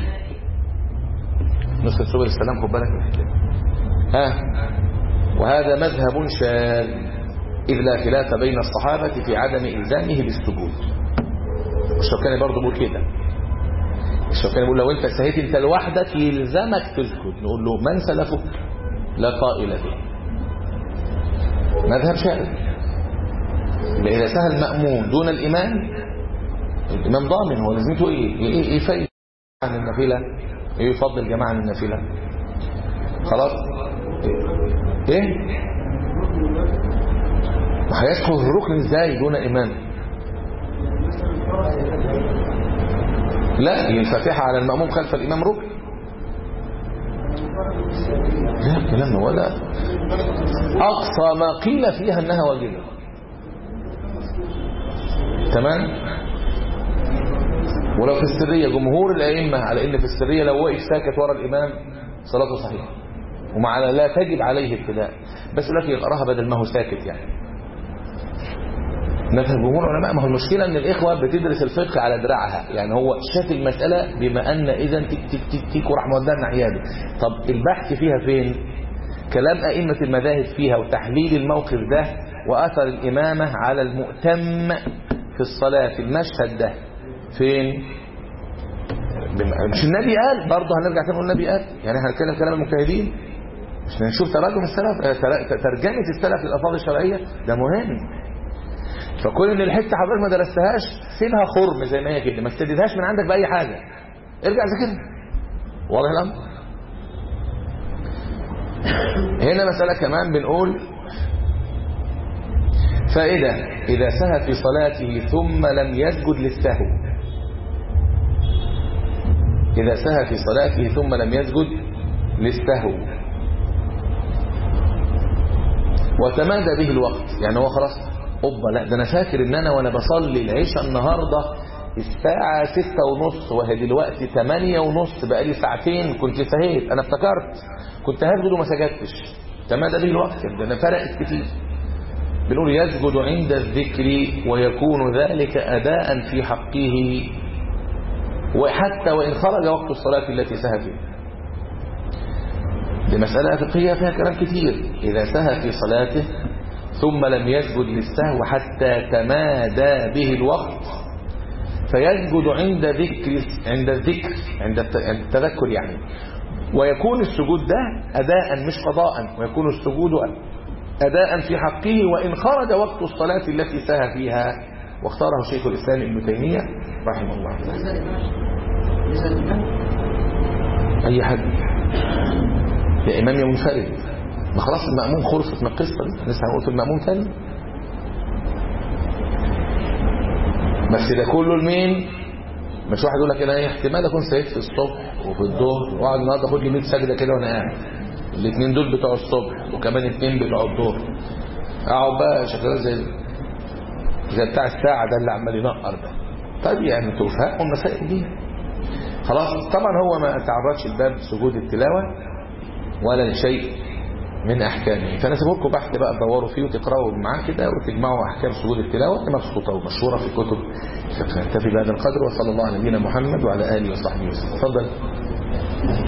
نسخة سبل السلام خد بالك من الحكاية ها وهذا مذهب شاذ إذ لا خلاف بين الصحابة في عدم إلزامه بالسجود الشوكاني برضه بيقول كده الشوكاني بيقول لو انت سهيت انت لوحدك يلزمك تسجد نقول له من سلفك لا قائل به مذهب شاذ إذا سهى المأموم دون الإمام الإمام ضامن هو لازمته إيه إيه, إيه فايدة عن النافلة إيه يفضل جماعة عن النافلة خلاص إيه ما هيدخل الركن إزاي دون إمام لا الفاتحة على المأموم خلف الإمام ركن لا كلام ولا أقصى ما قيل فيها أنها واجبة تمام ولو في السرية جمهور الأئمة على إن في السرية لو وقف ساكت ورا الإمام صلاته صحيحة ومع لا تجب عليه ابتداء بس يقول لك يقراها بدل ما هو ساكت يعني مذهب جمهور العلماء ما هو المشكلة ان الإخوة بتدرس الفقه على دراعها يعني هو شاف المسألة بما أن إذا تك تك تك تك وراح مودعنا عياده طب البحث فيها فين كلام أئمة المذاهب فيها وتحليل الموقف ده وأثر الإمامة على المؤتم في الصلاة في المشهد ده فين مش النبي قال برضه هنرجع تاني نقول النبي قال يعني هنتكلم كلام المجتهدين مش هنشوف تراجم السلف ترجمة السلف للألفاظ الشرعية ده مهم فكل ان الحته حضرتك ما درستهاش سيبها خرم زي ما هي كده ما تستديدهاش من عندك باي حاجه ارجع ذاكرها واضح الامر هنا مساله كمان بنقول فائده اذا سهى في صلاته ثم لم يسجد للسهو اذا سهى في صلاته ثم لم يسجد للسهو وتمادى به الوقت يعني هو خلاص اوبا لا ده انا فاكر ان انا وانا بصلي العشاء النهارده الساعة ستة ونص وهي دلوقتي تمانية ونص بقالي ساعتين كنت سهيت انا افتكرت كنت هسجد وما سجدتش تمادى به الوقت ده انا فرقت كتير بنقول يسجد عند الذكر ويكون ذلك أداء في حقه وحتى وإن خرج وقت الصلاة التي سهى فيها دي مسألة فقهية فيها كلام كتير إذا سهى في صلاته ثم لم يسجد للسهو حتى تمادى به الوقت فيسجد عند ذكر عند الذكر عند التذكر يعني ويكون السجود ده أداء مش قضاء ويكون السجود أداء في حقه وإن خرج وقت الصلاة التي سهى فيها واختاره شيخ الإسلام ابن تيمية رحمه الله أي حد يا إمام يا منفرد ما خلاص المأموم خلصت من القصة دي لسه هنقول في المأموم تاني بس ده كله لمين مش واحد يقول لك انا ايه احتمال اكون سيد في الصبح وفي الظهر واقعد النهارده اخد لي 100 سجده كده وانا قاعد الاثنين دول بتوع الصبح وكمان اثنين بتوع الظهر اقعد بقى شغال زي زي بتاع الساعه ده اللي عمال ينقر ده طيب يعني انتوا فهموا المسائل دي خلاص طبعا هو ما تعرضش الباب سجود التلاوه ولا لشيء من احكامه فانا سيبوا لكم بحث بقى تدوروا فيه وتقراوا معاه كده وتجمعوا احكام سجود التلاوه مبسوطه ومشهوره في كتب الفقه نكتفي بهذا القدر وصلى الله على نبينا محمد وعلى اله وصحبه وسلم اتفضل